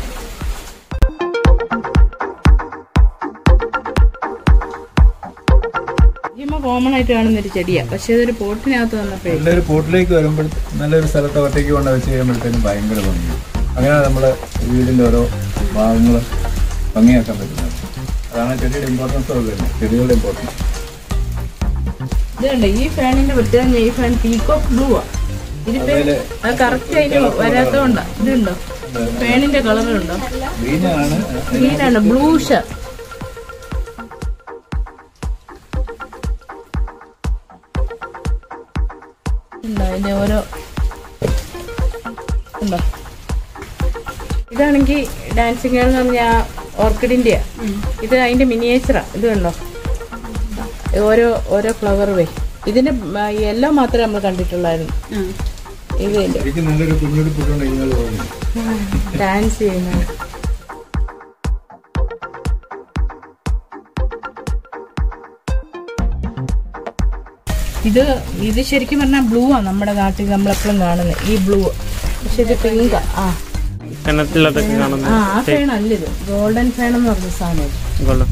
ജിമ്മ കോമൺ ആയിട്ട് കാണുന്ന ഒരു ചെടിയാ പക്ഷെ ഇതൊരു പോട്ടിനകത്ത് വന്നപ്പോഴേ
നല്ലൊരു പോട്ടിലേക്ക് വരുമ്പോൾ നല്ലൊരു സ്ഥലത്ത് ഒറ്റയ്ക്ക് കൊണ്ട് വെച്ച് കഴിയുമ്പോഴത്തേനും ഭയങ്കര ഭംഗിയാണ് അങ്ങനെ നമ്മുടെ വീടിൻ്റെ ഓരോ ഭാഗങ്ങൾ ഭംഗിയാക്കാൻ പറ്റുന്നത് അതാണ് ചെടിയുടെ ഇമ്പോർട്ടൻസ് ഉള്ളത് ചെടികളുടെ ഇമ്പോർട്ടൻസ്
ഇതുണ്ട് ഈ ഫാനിന്റെ പ്രത്യേകത ഈ ഫാൻ പീകോക്ക് ബ്ലൂ ആ ഇതിപ്പോ
അതില്
അത് കറക്റ്റ് അതിന് വരാത്തോണ്ടാ ഇതുണ്ടോ ഫാനിന്റെ കളറുണ്ടോ
ഗ്രീനാണ്
ഗ്രീനാണ് ബ്ലൂഷ് ഉണ്ടോ അതിന്റെ ഓരോ ഉണ്ടോ ഇതാണെങ്കിൽ ഡാൻസിങ് എന്ന് പറഞ്ഞ ഓർക്കിഡിന്റെയാ ഇത് അതിന്റെ മിനിയേച്ചറാ ഇത് കണ്ടോ ഓരോ ഓരോ ഫ്ലവർ വേ ഇതിന്റെ യെല്ലോ മാത്രമേ നമ്മൾ കണ്ടിട്ടുള്ളായിരുന്നു ഇത്
എനിക്ക് നല്ലൊരു കുഞ്ഞൊരു പുട്ടുണ്ട് ഇങ്ങനെ തോന്നുന്നു
ഡാൻസ് ചെയ്യുന്നത് ഇത് ഇത് ശരിക്കും പറഞ്ഞാൽ ബ്ലൂ ആ നമ്മുടെ നാട്ടിൽ നമ്മളെപ്പോഴും കാണുന്നത് ഈ ബ്ലൂ പക്ഷെ ഇത് പിങ്ക് ആ
കിണറ്റിലതൊക്കെ കാണുന്ന
ആ ആ ഫേൺ അല്ല ഇത് ഗോൾഡൻ ഫേൺ എന്ന് പറഞ്ഞ സാധനം ഇത്.
ഗോൾഡൻ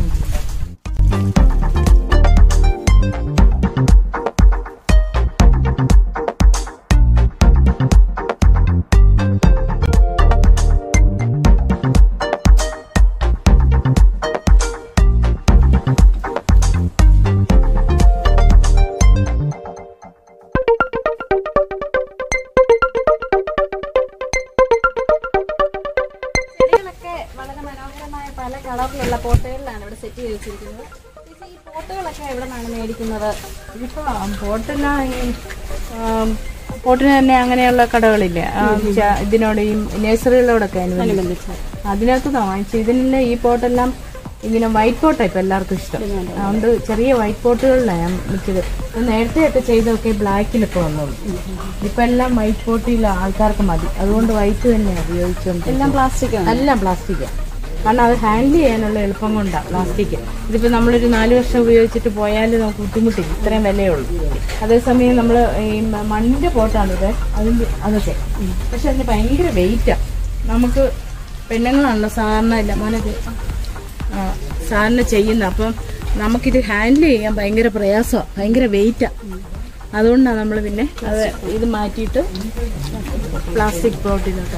ചെടികളൊക്കെ വളരെ മനോഹരമായ പല കളറിലുള്ള പോട്ടുകളിലാണ് ഇവിടെ സെറ്റ് ചെയ്ത് വെച്ചിരിക്കുന്നത് ചേച്ചി, ഈ പോട്ടുകളൊക്കെ എവിടെ നിന്നാണ് മേടിക്കുന്നത്
ഇതിപ്പോ പോട്ടെല്ലാം ഈ ആം, പോട്ടിന് തന്നെ അങ്ങനെയുള്ള കടകളില്ലേ ആ, ച- ഇതിനോട് ഈ നഴ്സറികളോടൊക്കെ അനുബന്ധിച്ച് അതിനകത്ത് വാങ്ങിച്ചു ഇതിനുള്ള ഈ പോട്ടെല്ലാം ഇങ്ങനെ വൈറ്റ് പോട്ടാണ് ഇപ്പൊ എല്ലാവർക്കും ഇഷ്ടം അതുകൊണ്ട് ചെറിയ വൈറ്റ് പോട്ടുകളിലാണ് ഞാൻ മിക്കത് ഇത് നേരത്തെയൊക്കെ ചെയ്തൊക്കെ ബ്ലാക്കിലൊക്കെ വന്നോളൂ ഇപ്പൊ എല്ലാം വൈറ്റ് പോട്ടിൽ ആൾക്കാർക്ക് മതി അതുകൊണ്ട് വൈറ്റ് തന്നെ ഉപയോഗിച്ചുകൊണ്ട്
എല്ലാം പ്ലാസ്റ്റിക് ആണ്
എല്ലാം പ്ലാസ്റ്റിക്കാണ് കാരണം അത് ഹാൻഡിൽ ചെയ്യാനുള്ള എളുപ്പം കൊണ്ടാണ് പ്ലാസ്റ്റിക് ഇതിപ്പോൾ നമ്മളൊരു നാല് വർഷം ഉപയോഗിച്ചിട്ട് പോയാൽ നമുക്ക് ബുദ്ധിമുട്ടില്ല ഇത്രയും വിലയുള്ളൂ അതേസമയം നമ്മൾ ഈ മ- മണ്ണിന്റെ പോട്ടാണിത് അതിൻ്റെ അതൊക്കെ പക്ഷെ അതിന് ഭയങ്കര വെയിറ്റാണ് നമുക്ക് പെണ്ണുങ്ങളാണല്ലോ സാധാരണ ഇല്ല മോനത് ആ, സാധാരണ ചെയ്യുന്നത് അപ്പം നമുക്കിത് ഹാൻഡിൽ ചെയ്യാൻ ഭയങ്കര പ്രയാസമാണ് ഭയങ്കര വെയിറ്റാണ് അതുകൊണ്ടാണ് നമ്മൾ പിന്നെ അത് ഇത് മാറ്റിയിട്ട് പ്ലാസ്റ്റിക് പോട്ടിലോട്ട്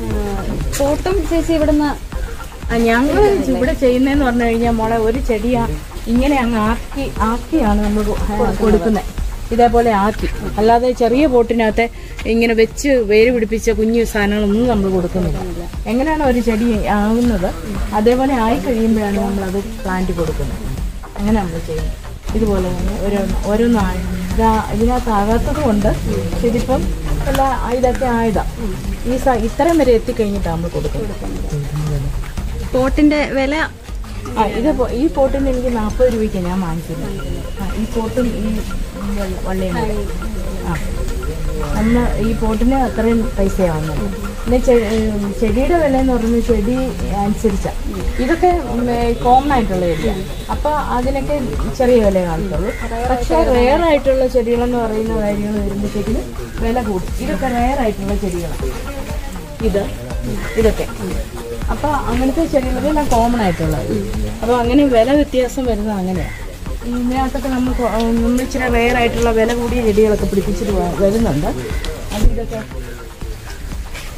പോട്ടും ചേച്ചി ഇവിടുന്ന്
ആ, ഞങ്ങൾ ഇവിടെ ചെയ്യുന്നതെന്ന് പറഞ്ഞു കഴിഞ്ഞാൽ മോളെ ഒരു ചെടിയാ ഇങ്ങനെ അങ്ങ് ആക്കി ആക്കിയാണ് നമ്മൾ കൊടുക്കുന്നത് ഇതേപോലെ ആക്കി അല്ലാതെ ചെറിയ പോട്ടിനകത്ത് ഇങ്ങനെ വെച്ച് വേര് പിടിപ്പിച്ച കുഞ്ഞു സാധനങ്ങളൊന്നും നമ്മൾ കൊടുക്കുന്നില്ല എങ്ങനെയാണോ ഒരു ചെടി ആകുന്നത് അതേപോലെ ആയി കഴിയുമ്പോഴാണ് നമ്മളത് പ്ലാന്റ് കൊടുക്കുന്നത് അങ്ങനെ നമ്മൾ ചെയ്യുന്നത് ഇതുപോലെ തന്നെ ഓരോന്ന് ഓരോന്നായി ഇതാ ഇതിനകത്ത് ആകാത്തത് കൊണ്ട് പക്ഷെ ഇതിപ്പം എല്ലാ ഇതൊക്കെ ആയതാ ഈ സ- ഇത്രയും വരെ എത്തിക്കഴിഞ്ഞിട്ടാണ് നമ്മൾ കൊടുക്കുന്നത്
പോട്ടിന്റെ വില
ആ ഇത് പോ- ഈ പോട്ടിന് എനിക്ക് നാൽപ്പത് രൂപയ്ക്ക് ഞാൻ വാങ്ങിക്കുന്നത് ആ ഈ പോട്ടും ഈ വെള്ള- വള്ളിയും കൂടെ. ആ അന്ന് ഈ പോട്ടിന് അത്രയും പൈസയാവുന്നത് പിന്നെ ചെ- ഉം, ചെടിയുടെ വില എന്ന് പറയുന്നത് ചെടി അനുസരിച്ചാണ് ഇതൊക്കെ കോമൺ ആയിട്ടുള്ള ചെടിയാണ് അപ്പൊ അതിനൊക്കെ ചെറിയ വില കാണത്തുള്ളൂ പക്ഷെ റെയർ ആയിട്ടുള്ള ചെടികളെന്ന് പറയുന്ന കാര്യങ്ങൾ വരുമ്പോഴത്തേക്കിന് വില കൂടും ഇതൊക്കെ റെയർ ആയിട്ടുള്ള ചെടികളാണ് ഇത് ഇതൊക്കെ അപ്പൊ അങ്ങനത്തെ ചെടികളെല്ലാം കോമൺ ആയിട്ടുള്ളത് അപ്പൊ അങ്ങനെ വില വ്യത്യാസം വരുന്നത് അങ്ങനെയാണ് ഇതിനകത്തൊക്കെ നമ്മൾ കൊ- നമ്മൾ ഇച്ചിരി റെയർ ആയിട്ടുള്ള വില കൂടിയ ചെടികളൊക്കെ പിടിപ്പിച്ചിട്ട് വ- വരുന്നുണ്ട് അത് ഇതൊക്കെ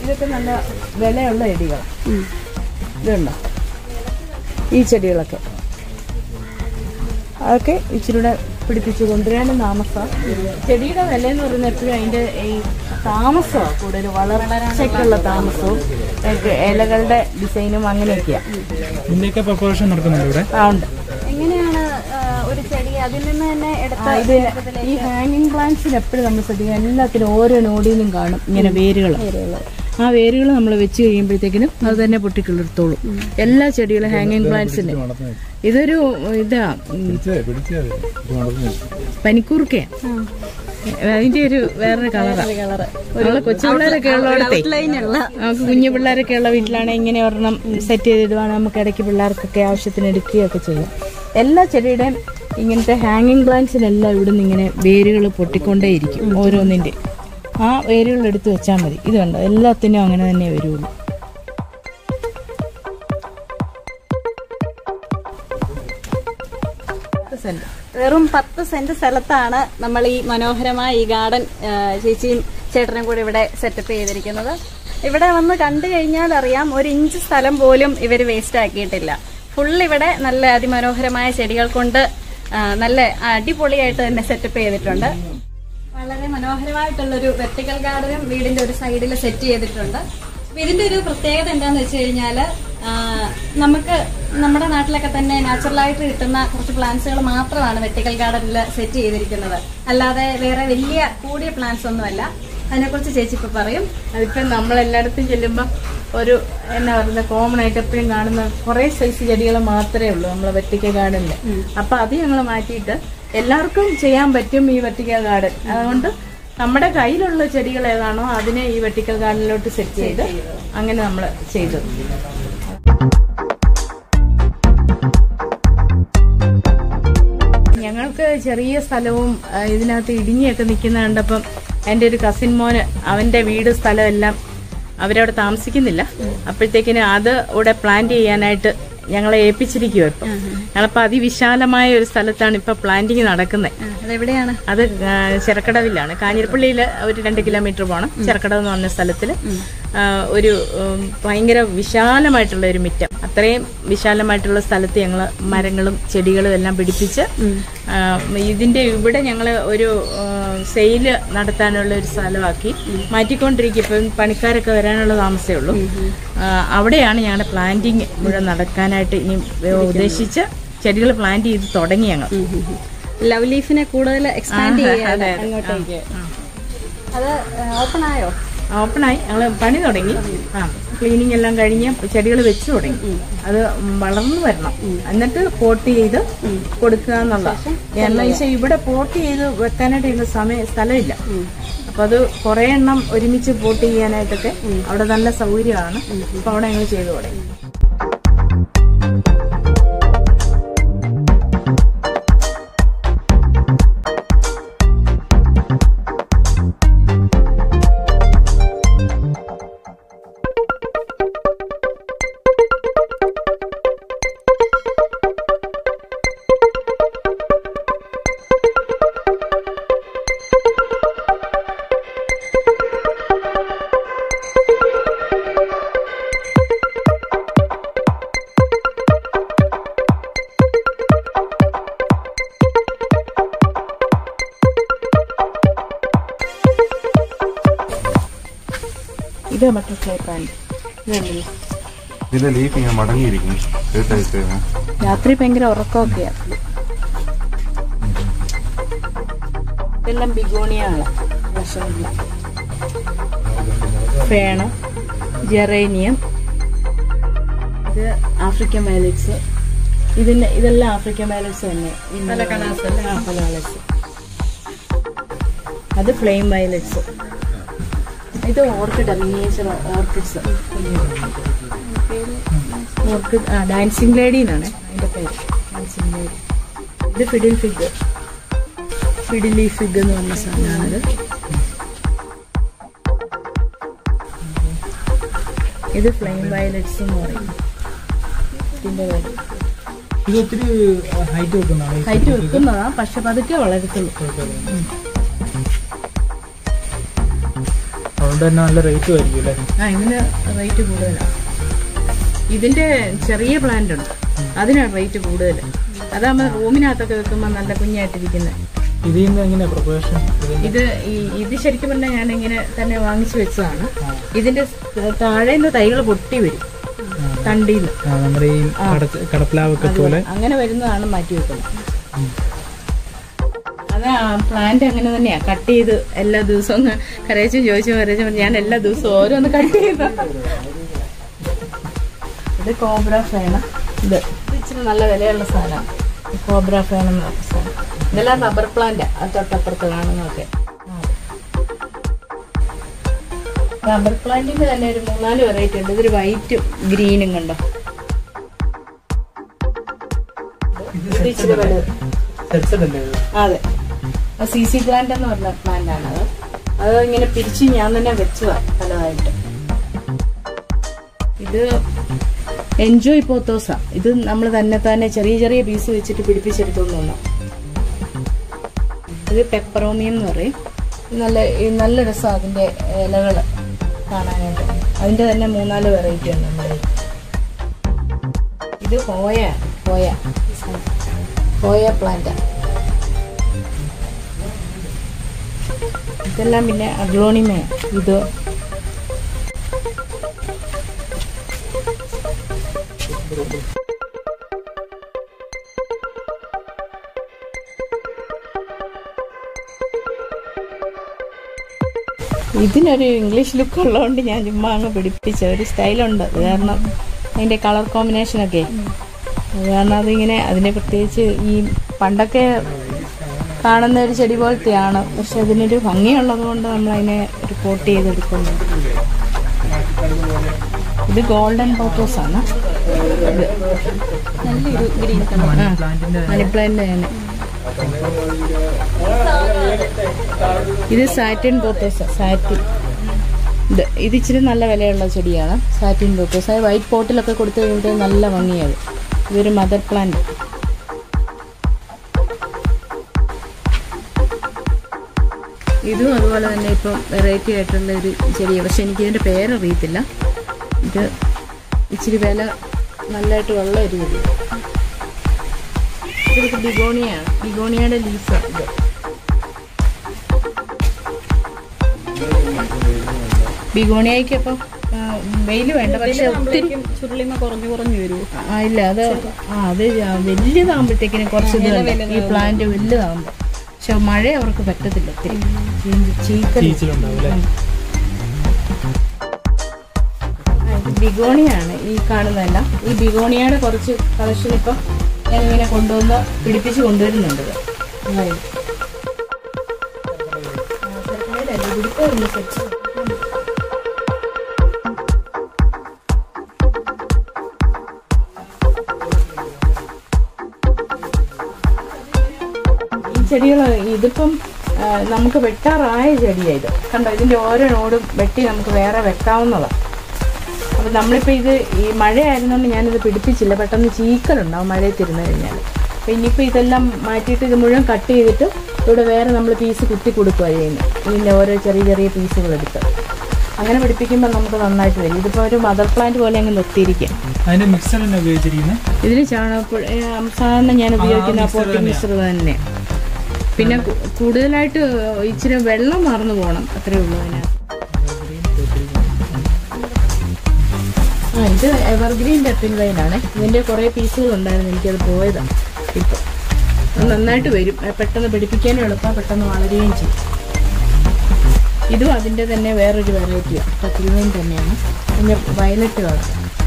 ഇതൊക്കെ നല്ല വിലയുള്ള ചെടികളാണ് ഇതുണ്ടോ ഈ ചെടികളൊക്കെ അതൊക്കെ ഇച്ചിരി കൂടെ പിടിപ്പിച്ച് കൊണ്ടുവരാനും താമസം ചെടിയുടെ വില എന്ന് പറയുന്നത് എപ്പോഴും അതിന്റെ ഈ താമസമാണ് കൂടുതൽ വളർച്ചയ്ക്കുള്ള താമസവും ഒക്കെ ഇലകളുടെ ഡിസൈനും അങ്ങനെയൊക്കെയാണ്
ഇതിന്റെയൊക്കെ പ്രൊപ്പോഷൻ നടക്കുന്നുണ്ട് ഇവിടെ
ആ ഉണ്ട്
എങ്ങനെയാണ് ആ, ഒരു ചെടി അതിൽ നിന്ന് തന്നെ എടുത്ത
ആ, ഇത് ഈ ഹാങ്ങിങ് പ്ലാന്റ്സിന് എപ്പോഴും നമ്മൾ ശ്രദ്ധിക്കുക എല്ലാത്തിനും ഓരോ നോടിയിലും കാണും ഇങ്ങനെ വേരുകൾ ആ വേരുകൾ നമ്മൾ വെച്ച് കഴിയുമ്പോഴത്തേക്കിനും അത് തന്നെ പൊട്ടിക്കിളിർത്തോളും എല്ലാ ചെടികളും ഹാങ്ങിങ് പ്ലാന്റ്സിന് ഇതൊരു ഇതാ ഉം,
പിടിച്ചേ പിടിച്ചേ അത്. ഇത് വളർന്നു
പനിക്കൂർക്കയാ അതിന്റെ ഒരു വേറൊരു കളറാണ്
കളറ്
നമ്മള് കൊച്ചു പിള്ളേരൊക്കെ ഉള്ളടത്തെ
ലൈനുള്ള
നമുക്ക് കുഞ്ഞു പിള്ളേരൊക്കെ ഉള്ള വീട്ടിലാണ് ഇങ്ങനെ ഒരെണ്ണം സെറ്റ് ചെയ്തിടുവാണ് നമുക്ക് ഇടയ്ക്ക് പിള്ളേർക്കൊക്കെ ആവശ്യത്തിന് എടുക്കുകയൊക്കെ ചെയ്യാം എല്ലാ ചെടിയുടെയും ഇങ്ങനത്തെ ഹാങ്ങിങ് പ്ലാന്റ്സിനെല്ലാം ഇവിടുന്ന് ഇങ്ങനെ വേരുകൾ പൊട്ടിക്കൊണ്ടേയിരിക്കും ഓരോന്നിന്റെ ആ വേരുകൾ എടുത്ത് വെച്ചാൽ മതി ഇത് കണ്ടോ എല്ലാത്തിനും അങ്ങനെ തന്നെ വരുള്ളൂ സെന്റ്
വെറും പത്ത് സെന്റ് സ്ഥലത്താണ് നമ്മൾ ഈ മനോഹരമായ ഈ ഗാർഡൻ ആ, ചേച്ചിയും ചേട്ടനും കൂടി ഇവിടെ സെറ്റപ്പ് ചെയ്തിരിക്കുന്നത് ഇവിടെ വന്ന് കണ്ടു കഴിഞ്ഞാൽ അറിയാം ഒരു ഇഞ്ച് സ്ഥലം പോലും ഇവർ വേസ്റ്റ് ആക്കിയിട്ടില്ല ഫുൾ ഇവിടെ നല്ല അതിമനോഹരമായ ചെടികൾ കൊണ്ട് ആ, നല്ല അടിപൊളിയായിട്ട് തന്നെ സെറ്റപ്പ് ചെയ്തിട്ടുണ്ട് വളരെ മനോഹരമായിട്ടുള്ളൊരു വെർട്ടിക്കൽ ഗാർഡനും വീടിന്റെ ഒരു സൈഡിൽ സെറ്റ് ചെയ്തിട്ടുണ്ട് അപ്പൊ ഇതിന്റെ ഒരു പ്രത്യേകത എന്താന്ന് വെച്ച് കഴിഞ്ഞാല് ആ, നമുക്ക് നമ്മുടെ നാട്ടിലൊക്കെ തന്നെ നാച്ചുറലായിട്ട് കിട്ടുന്ന കുറച്ച് പ്ലാന്റ്സുകൾ മാത്രമാണ് വെർട്ടിക്കൽ ഗാർഡനിൽ സെറ്റ് ചെയ്തിരിക്കുന്നത് അല്ലാതെ വേറെ വലിയ കൂടിയ പ്ലാന്റ്സ് ഒന്നുമല്ല അതിനെക്കുറിച്ച് ചേച്ചി ഇപ്പൊ പറയും
അതിപ്പം നമ്മൾ എല്ലായിടത്തും ചെല്ലുമ്പോൾ ഒരു എന്നാ പറയുന്ന കോമൺ ആയിട്ട് എപ്പോഴും കാണുന്ന കുറേ സൈസ് ചെടികൾ മാത്രമേ ഉള്ളൂ നമ്മളെ വെട്ടിക്ക ഗാർഡനിൽ അപ്പൊ അത് ഞങ്ങൾ മാറ്റിയിട്ട് എല്ലാവർക്കും ചെയ്യാൻ പറ്റും ഈ വെട്ടിക്ക ഗാർഡൻ അതുകൊണ്ട് നമ്മുടെ കയ്യിലുള്ള ചെടികൾ ഏതാണോ അതിനെ ഈ വെട്ടിക്കൽ ഗാർഡനിലോട്ട് സെറ്റ് ചെയ്ത് അങ്ങനെ നമ്മൾ ചെയ്തു ഞങ്ങൾക്ക് ചെറിയ സ്ഥലവും ആ, ഇതിനകത്ത് ഇടുങ്ങിയൊക്കെ നിൽക്കുന്ന കണ്ടപ്പം എൻ്റെ ഒരു കസിൻ മോന് അവന്റെ വീട് സ്ഥലം എല്ലാം അവരവിടെ താമസിക്കുന്നില്ല അപ്പോഴത്തേക്കിന് അത് ഇവിടെ പ്ലാന്റ് ചെയ്യാനായിട്ട് ഞങ്ങളെ ഏൽപ്പിച്ചിരിക്കുവോ ഇപ്പം ഞങ്ങളപ്പോൾ അതിവിശാലമായ ഒരു സ്ഥലത്താണ് ഇപ്പൊ പ്ലാന്റിങ് നടക്കുന്നത്
ആ, അതെവിടെയാണ്
അത് ആ, ചെറക്കടവിലാണ് കാഞ്ഞിരപ്പള്ളിയിൽ ഒരു രണ്ട് കിലോമീറ്റർ പോകണം ചെറക്കടവ് എന്ന് പറഞ്ഞ സ്ഥലത്തിൽ ഒരു ഉം, ഭയങ്കര വിശാലമായിട്ടുള്ള ഒരു മിറ്റം അത്രയും വിശാലമായിട്ടുള്ള സ്ഥലത്ത് ഞങ്ങൾ മരങ്ങളും ചെടികളും എല്ലാം പിടിപ്പിച്ച് ആ, ഇതിന്റെ ഇവിടെ ഞങ്ങൾ ഒരു സെയില് നടത്താനുള്ള ഒരു സ്ഥലമാക്കി മാറ്റിക്കൊണ്ടിരിക്കും ഇപ്പം പണിക്കാരൊക്കെ വരാനുള്ള താമസമേ ഉള്ളൂ ആ, അവിടെയാണ് ഞങ്ങളുടെ പ്ലാന്റിങ് മുഴുവൻ നടക്കാനായിട്ട് ഇനി ഉദ്ദേശിച്ച് ചെടികൾ പ്ലാന്റ് ചെയ്ത് തുടങ്ങി ഞങ്ങൾ
ലവ് ലീഫിനെ കൂടുതൽ എക്സ്പാൻഡ് ചെയ്യാതെ അങ്ങോട്ടേക്ക് അത് ഓപ്പൺ ആയോ
ഓപ്പണായി ഞങ്ങൾ പണി തുടങ്ങി ആ ക്ലീനിങ് എല്ലാം കഴിഞ്ഞ് ചെടികൾ വെച്ച് തുടങ്ങി അത് വളർന്നു വരണം എന്നിട്ട് പോട്ട് ചെയ്ത് കൊടുക്കുക എന്നുള്ള എന്ന് വെച്ചാൽ ഇവിടെ പോട്ട് ചെയ്ത് വെക്കാനായിട്ട് ഇതിന് സമയം സ്ഥലമില്ല അപ്പൊ അത് കുറെ എണ്ണം ഒരുമിച്ച് പോട്ട് ചെയ്യാനായിട്ടൊക്കെ അവിടെ നല്ല സൗകര്യമാണ് അപ്പൊ അവിടെ ഞങ്ങൾ ചെയ്തു തുടങ്ങി ഇത് ബട്ടർഫ്ലൈ പ്ലാന്റ് ഇതുണ്ടല്ലോ
ഇതിന്റെ ലീഫ് ഇങ്ങനെ മടങ്ങിയിരിക്കും കേട്ടായിട്ട്
രാത്രി ഭയങ്കര ഉറക്കമൊക്കെയാണ് ഇതെല്ലാം ബിഗോണിയാണ് ഫേണ് ജെറേനിയം ഇത് ആഫ്രിക്കൻ വയലറ്റ്സ് ഇതിന്റെ ഇതെല്ലാം ആഫ്രിക്കൻ വയലറ്റ്സ് തന്നെ പല കളേഴ്സ് പല കളേഴ്സ് അത് ഫ്ലെയിം വയലറ്റ്സ് ഇത് ഓർക്കിഡ് മിനിയേച്ചർ ഓർക്കിഡ്സ് ഓർക്കിഡ് ആ ഡാൻസിങ് ലേഡി എന്നാണ് അതിന്റെ പേര് ഡാൻസിങ് ലേഡി ഇത് ഫിഡിൽ ഫിഗ് ഫിഡിലി ഫിഗ് എന്ന് പറഞ്ഞ സാധനമാണിത് ഇത് ഫ്ലെയിം വയലറ്റ്സ് എന്ന് പറയും ഇതിന്റെ പേര്
ഇത് ഒത്തിരി ഹൈറ്റ് വെക്കുന്നതാണ് ഈ
ഹൈറ്റ് വെക്കുന്നതാ പക്ഷെ പതുക്കെ വളരത്തുള്ളൂ
അവിടെ അതുകൊണ്ട് തന്നെ നല്ല റേറ്റും ആയിരിക്കും അല്ലേ
ആ ഇതിന് റേറ്റ് കൂടുതലാണ് ഇതിന്റെ ചെറിയ പ്ലാന്റ് ഉണ്ട് അതിനാണ് റേറ്റ് കൂടുതൽ അതാകുമ്പോൾ റൂമിനകത്തൊക്കെ വെക്കുമ്പോൾ നല്ല കുഞ്ഞായിട്ടിരിക്കുന്നത്
ഇതിൽ നിന്ന് എങ്ങനെയാ പ്രൊപ്പറേഷൻ
ഇത് ഈ- ഇത് ശരിക്കും പറഞ്ഞാൽ ഞാൻ ഇങ്ങനെ തന്നെ വാങ്ങിച്ചു വെച്ചതാണ് ഇതിന്റെ താഴെ നിന്ന് തൈകൾ പൊട്ടി വരും തണ്ടിയിൽ നിന്ന്
നമ്മുടെ ഈ കട- കടപ്ലാവൊക്കെ പോലെ
അങ്ങനെ വരുന്നതാണ് മാറ്റി വെക്കുന്നത് അത് ആ പ്ലാന്റ് അങ്ങനെ തന്നെയാ കട്ട് ചെയ്ത് എല്ലാ ദിവസവും ഒന്ന് കരയിച്ചും ചോദിച്ചു കരയിച്ചും ഞാൻ എല്ലാ ദിവസവും ഓരോന്ന് കട്ട് ചെയ്ത് ഇത് കോബ്ര ഫേണ ഇത് ഇത് ഇച്ചിരി നല്ല വിലയുള്ള സാധനമാണ് കോബ്ര ഫേൺ എന്ന് പറഞ്ഞ സാധനം ഇതെല്ലാം റബ്ബർ പ്ലാന്റ് അത് തൊട്ടപ്പുറത്ത് കാണുന്നതൊക്കെ റബ്ബർ പ്ലാന്റിന്റെ തന്നെ ഒരു മൂന്നാല് വെറൈറ്റി ഉണ്ട് ഇതൊരു വൈറ്റും ഗ്രീനും കണ്ടോ ഇത് ഇച്ചിരി വലുത്
സെറ്റ്സെറ്റ് അല്ലേ ഇത്?
അതെ സി സി പ്ലാന്റ് എന്ന് പറഞ്ഞ പ്ലാന്റ് ആണ് അത് അത് ഇങ്ങനെ പിരിച്ച് ഞാൻ തന്നെ വെച്ചതാ പലതായിട്ട് ഇത് എൻജോയ് പോത്തോസ ഇത് നമ്മൾ തന്നെ തന്നെ ചെറിയ ചെറിയ പീസ് വെച്ചിട്ട് പിടിപ്പിച്ചെടുത്തോണ്ട് വന്നു ഇത് പെപ്പറോമിയം എന്ന് പറയും ഇത് നല്ല ഈ നല്ല രസമാണ് അതിന്റെ ഇലകൾ കാണാനായിട്ട് അതിന്റെ തന്നെ മൂന്നാല് വെറൈറ്റി ഉണ്ട് നമ്മുടെ ഇത് ഹോയ ഹോയ ഹോയ പ്ലാന്റ് ഇതെല്ലാം പിന്നെ അഗ്ലോണിമയാണ് ഇത് ഇതിനൊരു ഇംഗ്ലീഷ് ലുക്ക് ഉള്ളതുകൊണ്ട് ഞാൻ ചുമ്മാ അങ്ങ് പിടിപ്പിച്ച ഒരു സ്റ്റൈലുണ്ട് അത് കാരണം അതിന്റെ കളർ കോമ്പിനേഷനൊക്കെ അത് കാരണം അതിങ്ങനെ അതിനെ പ്രത്യേകിച്ച് ഈ പണ്ടൊക്കെ കാണുന്ന ഒരു ചെടി പോലത്തെയാണ് പക്ഷെ അതിനൊരു ഭംഗിയുള്ളത് കൊണ്ട് നമ്മൾ അതിനെ ഒരു കോട്ട് ചെയ്തെടുക്കുന്നു ഇത് ഗോൾഡൻ പോത്തോസ് ആണ് ഇത്
നല്ലൊരു ഗ്രീൻ കളർ
മണി പ്ലാന്റ് തന്നെ ഇത് സാറ്റിൻ പോത്തോസ് സാറ്റിൻ ഇത് ഇത് ഇച്ചിരി നല്ല വിലയുള്ള ചെടിയാണ് സാറ്റിൻ പോത്തോസ് അത് വൈറ്റ് പോട്ടിലൊക്കെ കൊടുത്തു കഴിയുമ്പോൾ നല്ല ഭംഗിയാണ് ഇതൊരു മദർ പ്ലാന്റ് ഇതും അതുപോലെ തന്നെ ഇപ്പം വെറൈറ്റി ആയിട്ടുള്ള ഒരു ചെടിയാണ് പക്ഷെ എനിക്ക് ഇതിന്റെ പേരറിയത്തില്ല ഇത് ഇച്ചിരി വില നല്ലതായിട്ട് ഉള്ള ഒരു ചെടി ഇതൊരു ബിഗോണിയാണ് ബിഗോണിയയുടെ ലീഫ് ഇത് ബിഗോണിയയ്ക്ക് അപ്പം വെയിൽ വേണ്ട പക്ഷെ ഒത്തിരി
ചുരുളിമ കുറഞ്ഞു കുറഞ്ഞു വരൂ
ആ ഇല്ല അത് ആ അത് വലിയതാകുമ്പോഴത്തേക്കിനും കുറച്ച് ഇത് വേണ്ട. ഈ പ്ലാന്റ് വലുതാകുമ്പോൾ പക്ഷെ മഴ അവർക്ക് പറ്റത്തില്ല ഒത്തിരി ചീ- ചീക്കൽ
ചീച്ചിലുണ്ടാവും അല്ലേ
ആ, ഇത് ബിഗോണിയാണ് ഈ കാണുന്നതല്ല ഈ ബിഗോണിയയുടെ കുറച്ച് കളക്ഷൻ ഇപ്പം ഞാനിങ്ങനെ കൊണ്ടുവന്ന് പിടിപ്പിച്ച് കൊണ്ടുവരുന്നുണ്ട് ഇത്. ആ, ഇത്. ആ, സർക്കുലറല്ല, ഇവിടുത്തെ സെറ്റ് ഈ ചെടികൾ ഇതിപ്പം ആ, നമുക്ക് വെട്ടാറായ ചെടിയാണ് ഇത് കണ്ടോ ഇതിന്റെ ഓരോ നോടും വെട്ടി നമുക്ക് വേറെ വെക്കാവുന്നതാണ് അപ്പം നമ്മളിപ്പോൾ ഇത് ഈ മഴയായിരുന്നുകൊണ്ട് ഞാനിത് പിടിപ്പിച്ചില്ല പെട്ടെന്ന് ചീക്കലുണ്ടാവും മഴയത്തിരുന്ന് കഴിഞ്ഞാൽ അപ്പം ഇനിയിപ്പോൾ ഇതെല്ലാം മാറ്റിയിട്ട് ഇത് മുഴുവൻ കട്ട് ചെയ്തിട്ട് ഇവിടെ വേറെ നമ്മൾ പീസ് കുത്തി കൊടുക്കുക ചെയ്യുന്നത് ഇതിൻ്റെ ഓരോ ചെറിയ ചെറിയ പീസുകൾ എടുത്ത് അങ്ങനെ പിടിപ്പിക്കുമ്പോൾ നമുക്ക് നന്നായിട്ട് വരും ഇതിപ്പോൾ ഒരു മദർ പ്ലാന്റ് പോലെ അങ്ങ് നിർത്തിയിരിക്കുക
അതിന്റെ മിക്സർ തന്നെ ഉപയോഗിച്ചിരിക്കുന്നത്
ഇതിന് ചാണകപ്പൊടി ഏ, സാധാരണ ഞാൻ ഉപയോഗിക്കുന്ന പോട്ടിംഗ് മിശ്രിതം തന്നെ പിന്നെ കു- കൂടുതലായിട്ട് ഇച്ചിരി വെള്ളം മറന്നു പോകണം അത്രേ ഉള്ളൂ അതിനകത്ത് ആ ഇത് എവർഗ്രീൻ ഡെപ്പിൻ വൈനാണ് ഇതിന്റെ കുറേ പീസുകൾ ഉണ്ടായിരുന്നു എനിക്കത് പോയതാണ് ഇപ്പം അത് നന്നായിട്ട് വരും ഏ, പെട്ടെന്ന് പിടിപ്പിക്കാനും എളുപ്പം പെട്ടെന്ന് വളരുകയും ചെയ്യും ഇതും അതിന്റെ തന്നെ വേറൊരു വെറൈറ്റിയാണ് പത്തിൽ വൈൻ തന്നെയാണ് പിന്നെ വയലറ്റ് കളർ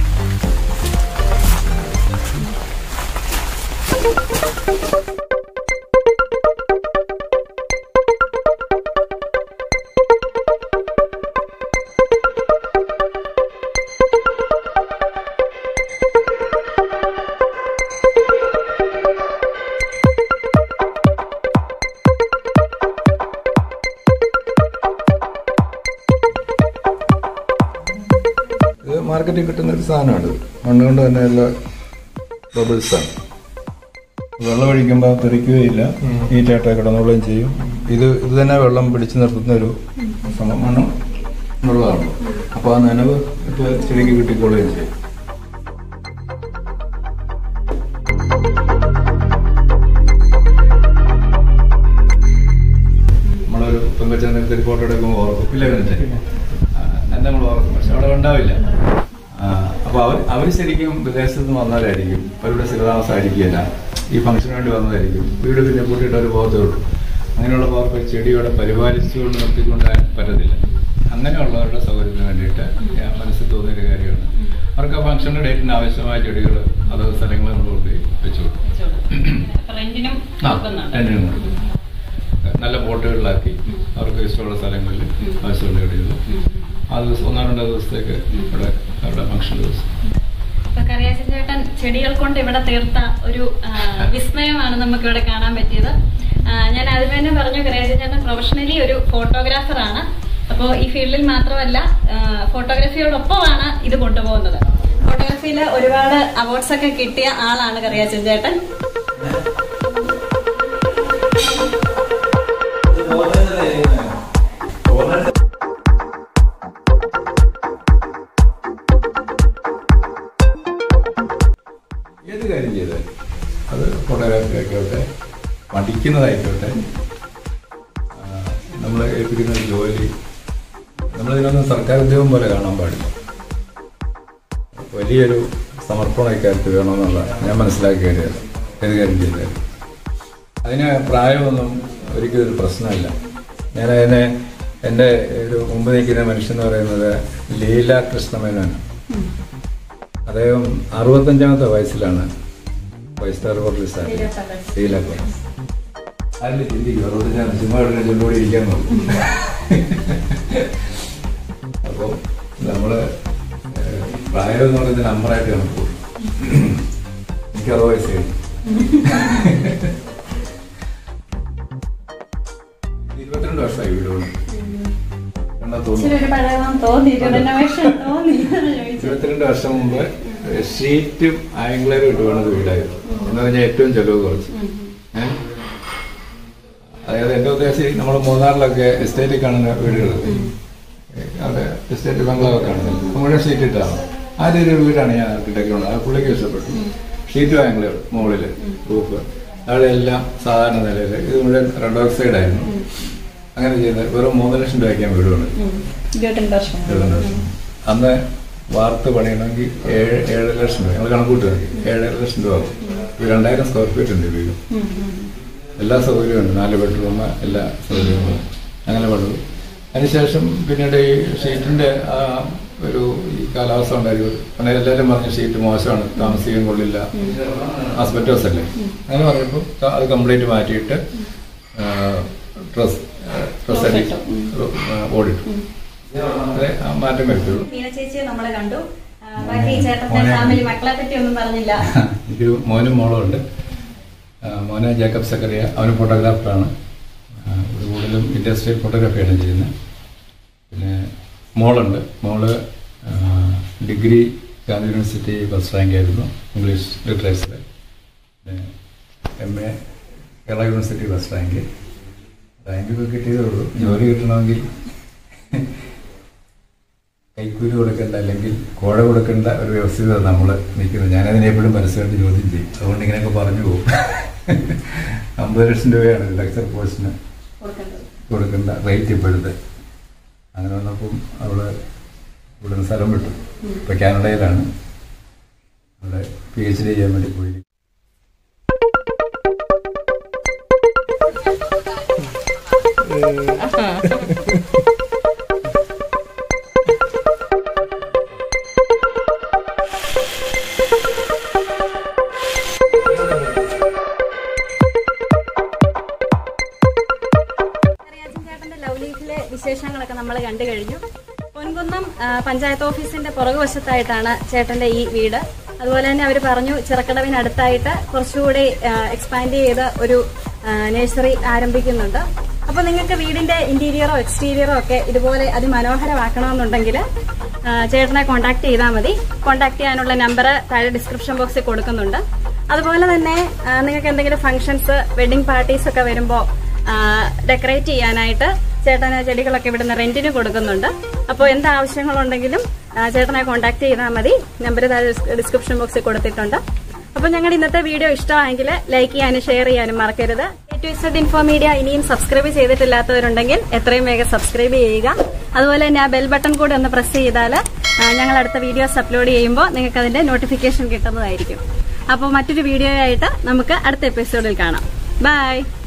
ഇത് മാർക്കറ്റിൽ കിട്ടുന്ന ഒരു സാധനമാണ് മണ്ണ് കൊണ്ട് തന്നെയുള്ള ബബിൾസ് ആണ് വെള്ളം ഒഴിക്കുമ്പോൾ തെറിക്കുകയില്ല നീറ്റായിട്ട് കിടന്നോളുകയും ചെയ്യും ഇത് ഇത് തന്നെ വെള്ളം പിടിച്ചു നിർത്തുന്ന ഒരു സംഭവം മണ്ണ് എന്നുള്ളതാണല്ലോ അപ്പോൾ ആ നനവ് ഇപ്പോൾ ചെടിക്ക് കിട്ടിക്കൊള്ളുകയും ചെയ്യും നമ്മളൊരു പെങ്കച്ചനെ ഒരു ഫോട്ടോ എടുക്കുമ്പോൾ ഓർക്കും ഇല്ല പിന്നെ എന്നെ നമ്മൾ ഓർക്കും പക്ഷെ അവിടെ ഉണ്ടാവില്ല അപ്പോൾ അവർ അവർ ശരിക്കും വിദേശത്ത് നിന്ന് വന്നവരായിരിക്കും അവരുടെ സ്ഥിരതാമസമായിരിക്കില്ല ഈ ഫംഗ്ഷന് വേണ്ടി വന്നതായിരിക്കും വീട് പിന്നെ കൂട്ടിയിട്ട് അവർ പോകത്തേ ഉള്ളൂ അങ്ങനെയുള്ള പവർക്ക് ചെടിയോടെ പരിപാലിച്ചുകൊണ്ട് നിർത്തിക്കൊണ്ട് പറ്റത്തില്ല അങ്ങനെയുള്ളവരുടെ സൗകര്യത്തിന് വേണ്ടിയിട്ട് ഞാൻ മനസ്സിൽ തോന്നിയൊരു കാര്യമാണ് അവർക്ക് ആ ഫംഗ്ഷൻ്റെ ഡേറ്റിന് ആവശ്യമായ ചെടികൾ അതത് സ്ഥലങ്ങളിൽ നമ്മൾ കൊണ്ടുപോയി വെച്ചു കൊടുക്കും
റെന്റിനും
ആ,
കൊടുക്കുന്നുണ്ട്
രണ്ടിനും കൊടുക്കും. നല്ല ബോട്ടുകളിലാക്കി അവർക്ക് ഇഷ്ടമുള്ള സ്ഥലങ്ങളിൽ ആവശ്യമുള്ള ചെടികൾ ആ ദിവസം ഒന്നോ രണ്ടോ ദിവസത്തേക്ക് ഇവിടെ അവരുടെ ഫംഗ്ഷൻ ദിവസം
ഇപ്പൊ കറിയാച്ചൻ ചേട്ടൻ ചെടികൾ കൊണ്ട് ഇവിടെ തീർത്ത ഒരു ആ, വിസ്മയമാണ് നമുക്ക് ഇവിടെ കാണാൻ പറ്റിയത് ആ, ഞാൻ ആദ്യം തന്നെ പറഞ്ഞു കറിയാച്ചൻ ചേട്ടൻ പ്രൊഫഷണലി ഒരു ഫോട്ടോഗ്രാഫർ ആണ് അപ്പോൾ ഈ ഫീൽഡിൽ മാത്രമല്ല ഫോട്ടോഗ്രാഫിയോടൊപ്പമാണ് ഇത് കൊണ്ടുപോകുന്നത് ഫോട്ടോഗ്രാഫിയിൽ ഒരുപാട് അവാർഡ്സ് ഒക്കെ കിട്ടിയ ആളാണ് കറിയാച്ചൻ ചേട്ടൻ
ഏത് കാര്യം ചെയ്താലും അത് ഫോട്ടോഗ്രാഫി ആയിക്കോട്ടെ പഠിക്കുന്നതായിക്കോട്ടെ നമ്മളെ ഏൽപ്പിക്കുന്ന ഒരു ജോലി നമ്മളിതിനൊന്നും സർക്കാർ ഉദ്യോഗം പോലെ കാണാൻ പാടില്ല വലിയൊരു സമർപ്പണം ഇക്കാര്യത്തിൽ വേണമെന്നുള്ള ഞാൻ മനസ്സിലാക്കിയ കാര്യമാണ് ഏത് കാര്യം ചെയ്താലും അതിന് പ്രായമൊന്നും ഒരിക്കലും ഒരു പ്രശ്നമല്ല ഞാൻ അതിനെ എൻ്റെ ഒരു മുമ്പ് നിൽക്കുന്ന മനുഷ്യൻ എന്ന് പറയുന്നത് ലീല കൃഷ്ണമേനോനാണ് അദ്ദേഹം അറുപത്തഞ്ചാമത്തെ വയസ്സിലാണ് ഫൈവ് സ്റ്റാർ ഹോട്ടലിൽ ലീല അതിൽ ചിന്തിക്കും അറുപത്തഞ്ചാം ചുമ്മാ ഇവിടെ ചെല്ലുകൂടി ഇരിക്കാൻ നോക്കും അപ്പോൾ നമ്മള് ഏഹ്, പ്രായം എന്ന് പറയുന്നത് നമ്പറായിട്ട് കണക്ക് എനിക്ക് അറുപത് വയസ്സ് കഴിഞ്ഞു ഇരുപത്തിരണ്ട് വർഷമായി വീട് കൊണ്ട് എന്നാ തോന്നുന്നു
ഇച്ചിരി ഒരു പഴയതാൻ തോന്നി റിനോവേഷൻ തോന്നി അതാണ് ചോദിച്ചത്.
ഇരുപത്തിരണ്ട് വർഷം മുമ്പ് ഷീറ്റും ആംഗ്ലറും ഇട്ട് വേണത് വീടായിരുന്നു എന്ന് പറഞ്ഞാൽ ഏറ്റവും ചെലവ് കുറച്ച് ഏഹ്? അതായത് എന്റെ ഉദ്ദേശം നമ്മൾ മൂന്നാറിലൊക്കെ എസ്റ്റേറ്റിൽ കാണുന്ന വീടുകൾ അവിടെ എസ്റ്റേറ്റ് ബംഗ്ലാവ് കാണുന്നത് മുഴുവൻ ഷീറ്റ് ഇട്ടാണ് ആ രീതിയിൽ വീടാണ് ഞാൻ ആർക്കിടെക്ട് അത് പുള്ളിക്ക് ഇഷ്ടപ്പെട്ടു ഷീറ്റും ആംഗ്ലർ മുകളില് റൂഫ് അവിടെ എല്ലാം സാധാരണ നിലയിൽ ഇത് മുഴുവൻ റെഡ് ഓക്സൈഡ് ആയിരുന്നു അങ്ങനെ ചെയ്ത് വെറും മൂന്ന് ലക്ഷം രൂപയ്ക്കാണ് വീടുകൾ
ഇരുപത്തിരണ്ട് വർഷം
എഴുതുന്നത് അന്ന് വാർത്ത് പണിയണമെങ്കിൽ ഏഴ് ഏഴര ലക്ഷം രൂപ ഞങ്ങൾ കണക്കൂട്ട് നോക്കി ഏഴര ലക്ഷം രൂപ ആകും ഒരു രണ്ടായിരം സ്ക്വയർ ഫീറ്റ് ഉണ്ട് വീട് എല്ലാ സൗകര്യവും ഉണ്ട് നാല് ബെഡ്റൂം എല്ലാ സൗകര്യങ്ങളും അങ്ങനെ പണിതു അതിനുശേഷം പിന്നീട് ഈ ഷീറ്റിന്റെ ആ ഒരു ഈ കാലാവസ്ഥ ഉണ്ടായിരുന്നു പിന്നെ എല്ലാവരും പറഞ്ഞു ഷീറ്റ് മോശമാണ് താമസിക്കാൻ കൊള്ളില്ല ആസ്പെറ്റോസ് അല്ലേ അങ്ങനെ പറഞ്ഞപ്പോൾ അത് കംപ്ലീറ്റ് മാറ്റിയിട്ട് ഡ്രസ് ഡ്രസ് അടിച്ചു ഓടിട്ടു അതെ ആ മാറ്റം വരുത്തുള്ളൂ
മീന ചേച്ചിയെ നമ്മളെ കണ്ടു ആ, ബാക്കി ചേട്ടന്റെ
മോനെ-
ഫാമിലി മക്കളെ പറ്റി ഒന്നും പറഞ്ഞില്ല
ഒരു മോനും മോളും ഉണ്ട് ആ, മോന് ജേക്കബ് സക്കറിയ അവന് ഫോട്ടോഗ്രാഫറാണ് ആ, ഇത് കൂടുതലും ഇൻഡസ്ട്രിയൽ ഫോട്ടോഗ്രാഫിയാണ് ചെയ്യുന്നത് പിന്നെ മോളുണ്ട് മോള് ആ, degree Gandhi university first rank ആയിരുന്നു ഇംഗ്ലീഷ് ലിറ്ററേച്ചർ പിന്നെ M A Kerala university first rank റാങ്കൊക്കെ കിട്ടിയതേ ഉള്ളൂ ജോലി കിട്ടണമെങ്കിൽ കൈക്കൂലി കൊടുക്കേണ്ട അല്ലെങ്കിൽ കോഴ കൊടുക്കേണ്ട ഒരു വ്യവസ്ഥ നമ്മൾ നിൽക്കുന്നത് ഞാനതിനെ എപ്പോഴും പരസ്യമായിട്ട് ചോദ്യം ചെയ്യും അതുകൊണ്ട് ഇങ്ങനെയൊക്കെ പറഞ്ഞു പോകും അമ്പത് ലക്ഷം രൂപയാണ് ലെക്ചർ കോഴ്സിന് കൊടുക്കേണ്ട റേറ്റ് ഇപ്പോഴത്തെ അങ്ങനെ വന്നപ്പം അവള് ഇവിടുന്ന് സ്ഥലം വിട്ടു ഇപ്പൊ കാനഡയിലാണ് അവിടെ പി എച്ച് ഡി ചെയ്യാൻ വേണ്ടി പോയി
അറിയാച്ചൻ ചേട്ടന്റെ ലവ് ലീഫിലെ വിശേഷങ്ങളൊക്കെ നമ്മൾ കണ്ടു കഴിഞ്ഞു പൊൻകുന്നം ആ, പഞ്ചായത്ത് ഓഫീസിന്റെ പുറകുവശത്തായിട്ടാണ് ചേട്ടന്റെ ഈ വീട് അതുപോലെ തന്നെ അവർ പറഞ്ഞു ചിറക്കടവിനടുത്തായിട്ട് കുറച്ചുകൂടി എക്സ്പാൻഡ് ചെയ്ത് ഒരു നഴ്സറി ആരംഭിക്കുന്നുണ്ട് അപ്പോൾ നിങ്ങൾക്ക് വീടിന്റെ ഇന്റീരിയറോ എക്സ്റ്റീരിയറോ ഒക്കെ ഇതുപോലെ അതിമനോഹരമാക്കണമെന്നുണ്ടെങ്കിൽ ആ, ചേട്ടനെ കോൺടാക്ട് ചെയ്താൽ മതി കോൺടാക്ട് ചെയ്യാനുള്ള നമ്പർ താഴെ ഡിസ്ക്രിപ്ഷൻ ബോക്സിൽ കൊടുക്കുന്നുണ്ട് അതുപോലെ തന്നെ ആ, നിങ്ങൾക്ക് എന്തെങ്കിലും ഫംഗ്ഷൻസ് വെഡിങ് പാർട്ടീസ് ഒക്കെ വരുമ്പോൾ ഡെക്കറേറ്റ് ചെയ്യാനായിട്ട് ചേട്ടന് ചെടികളൊക്കെ ഇവിടുന്ന് റെന്റിന് കൊടുക്കുന്നുണ്ട് അപ്പോൾ എന്ത് ആവശ്യങ്ങളുണ്ടെങ്കിലും ആ, ചേട്ടനെ കോൺടാക്ട് ചെയ്താൽ മതി നമ്പർ താഴെ ഡിസ്ക്രിപ്ഷൻ ബോക്സിൽ കൊടുത്തിട്ടുണ്ട് അപ്പോൾ ഞങ്ങളുടെ ഇന്നത്തെ വീഡിയോ ഇഷ്ടമായെങ്കിൽ ലൈക്ക് ചെയ്യാനും ഷെയർ ചെയ്യാനും മറക്കരുത് ടു ഇസഡ് ഇൻഫോ മീഡിയ ഇനിയും സബ്സ്ക്രൈബ് ചെയ്തിട്ടില്ലാത്തവരുണ്ടെങ്കിൽ എത്രയും വേഗം സബ്സ്ക്രൈബ് ചെയ്യുക അതുപോലെ തന്നെ ആ ബെൽ ബട്ടൺ കൂടി ഒന്ന് പ്രസ് ചെയ്താൽ ഞങ്ങൾ അടുത്ത വീഡിയോസ് അപ്ലോഡ് ചെയ്യുമ്പോൾ നിങ്ങൾക്ക് അതിന്റെ നോട്ടിഫിക്കേഷൻ കിട്ടുന്നതായിരിക്കും അപ്പോൾ മറ്റൊരു വീഡിയോ ആയിട്ട് നമുക്ക് അടുത്ത എപ്പിസോഡിൽ കാണാം ബൈ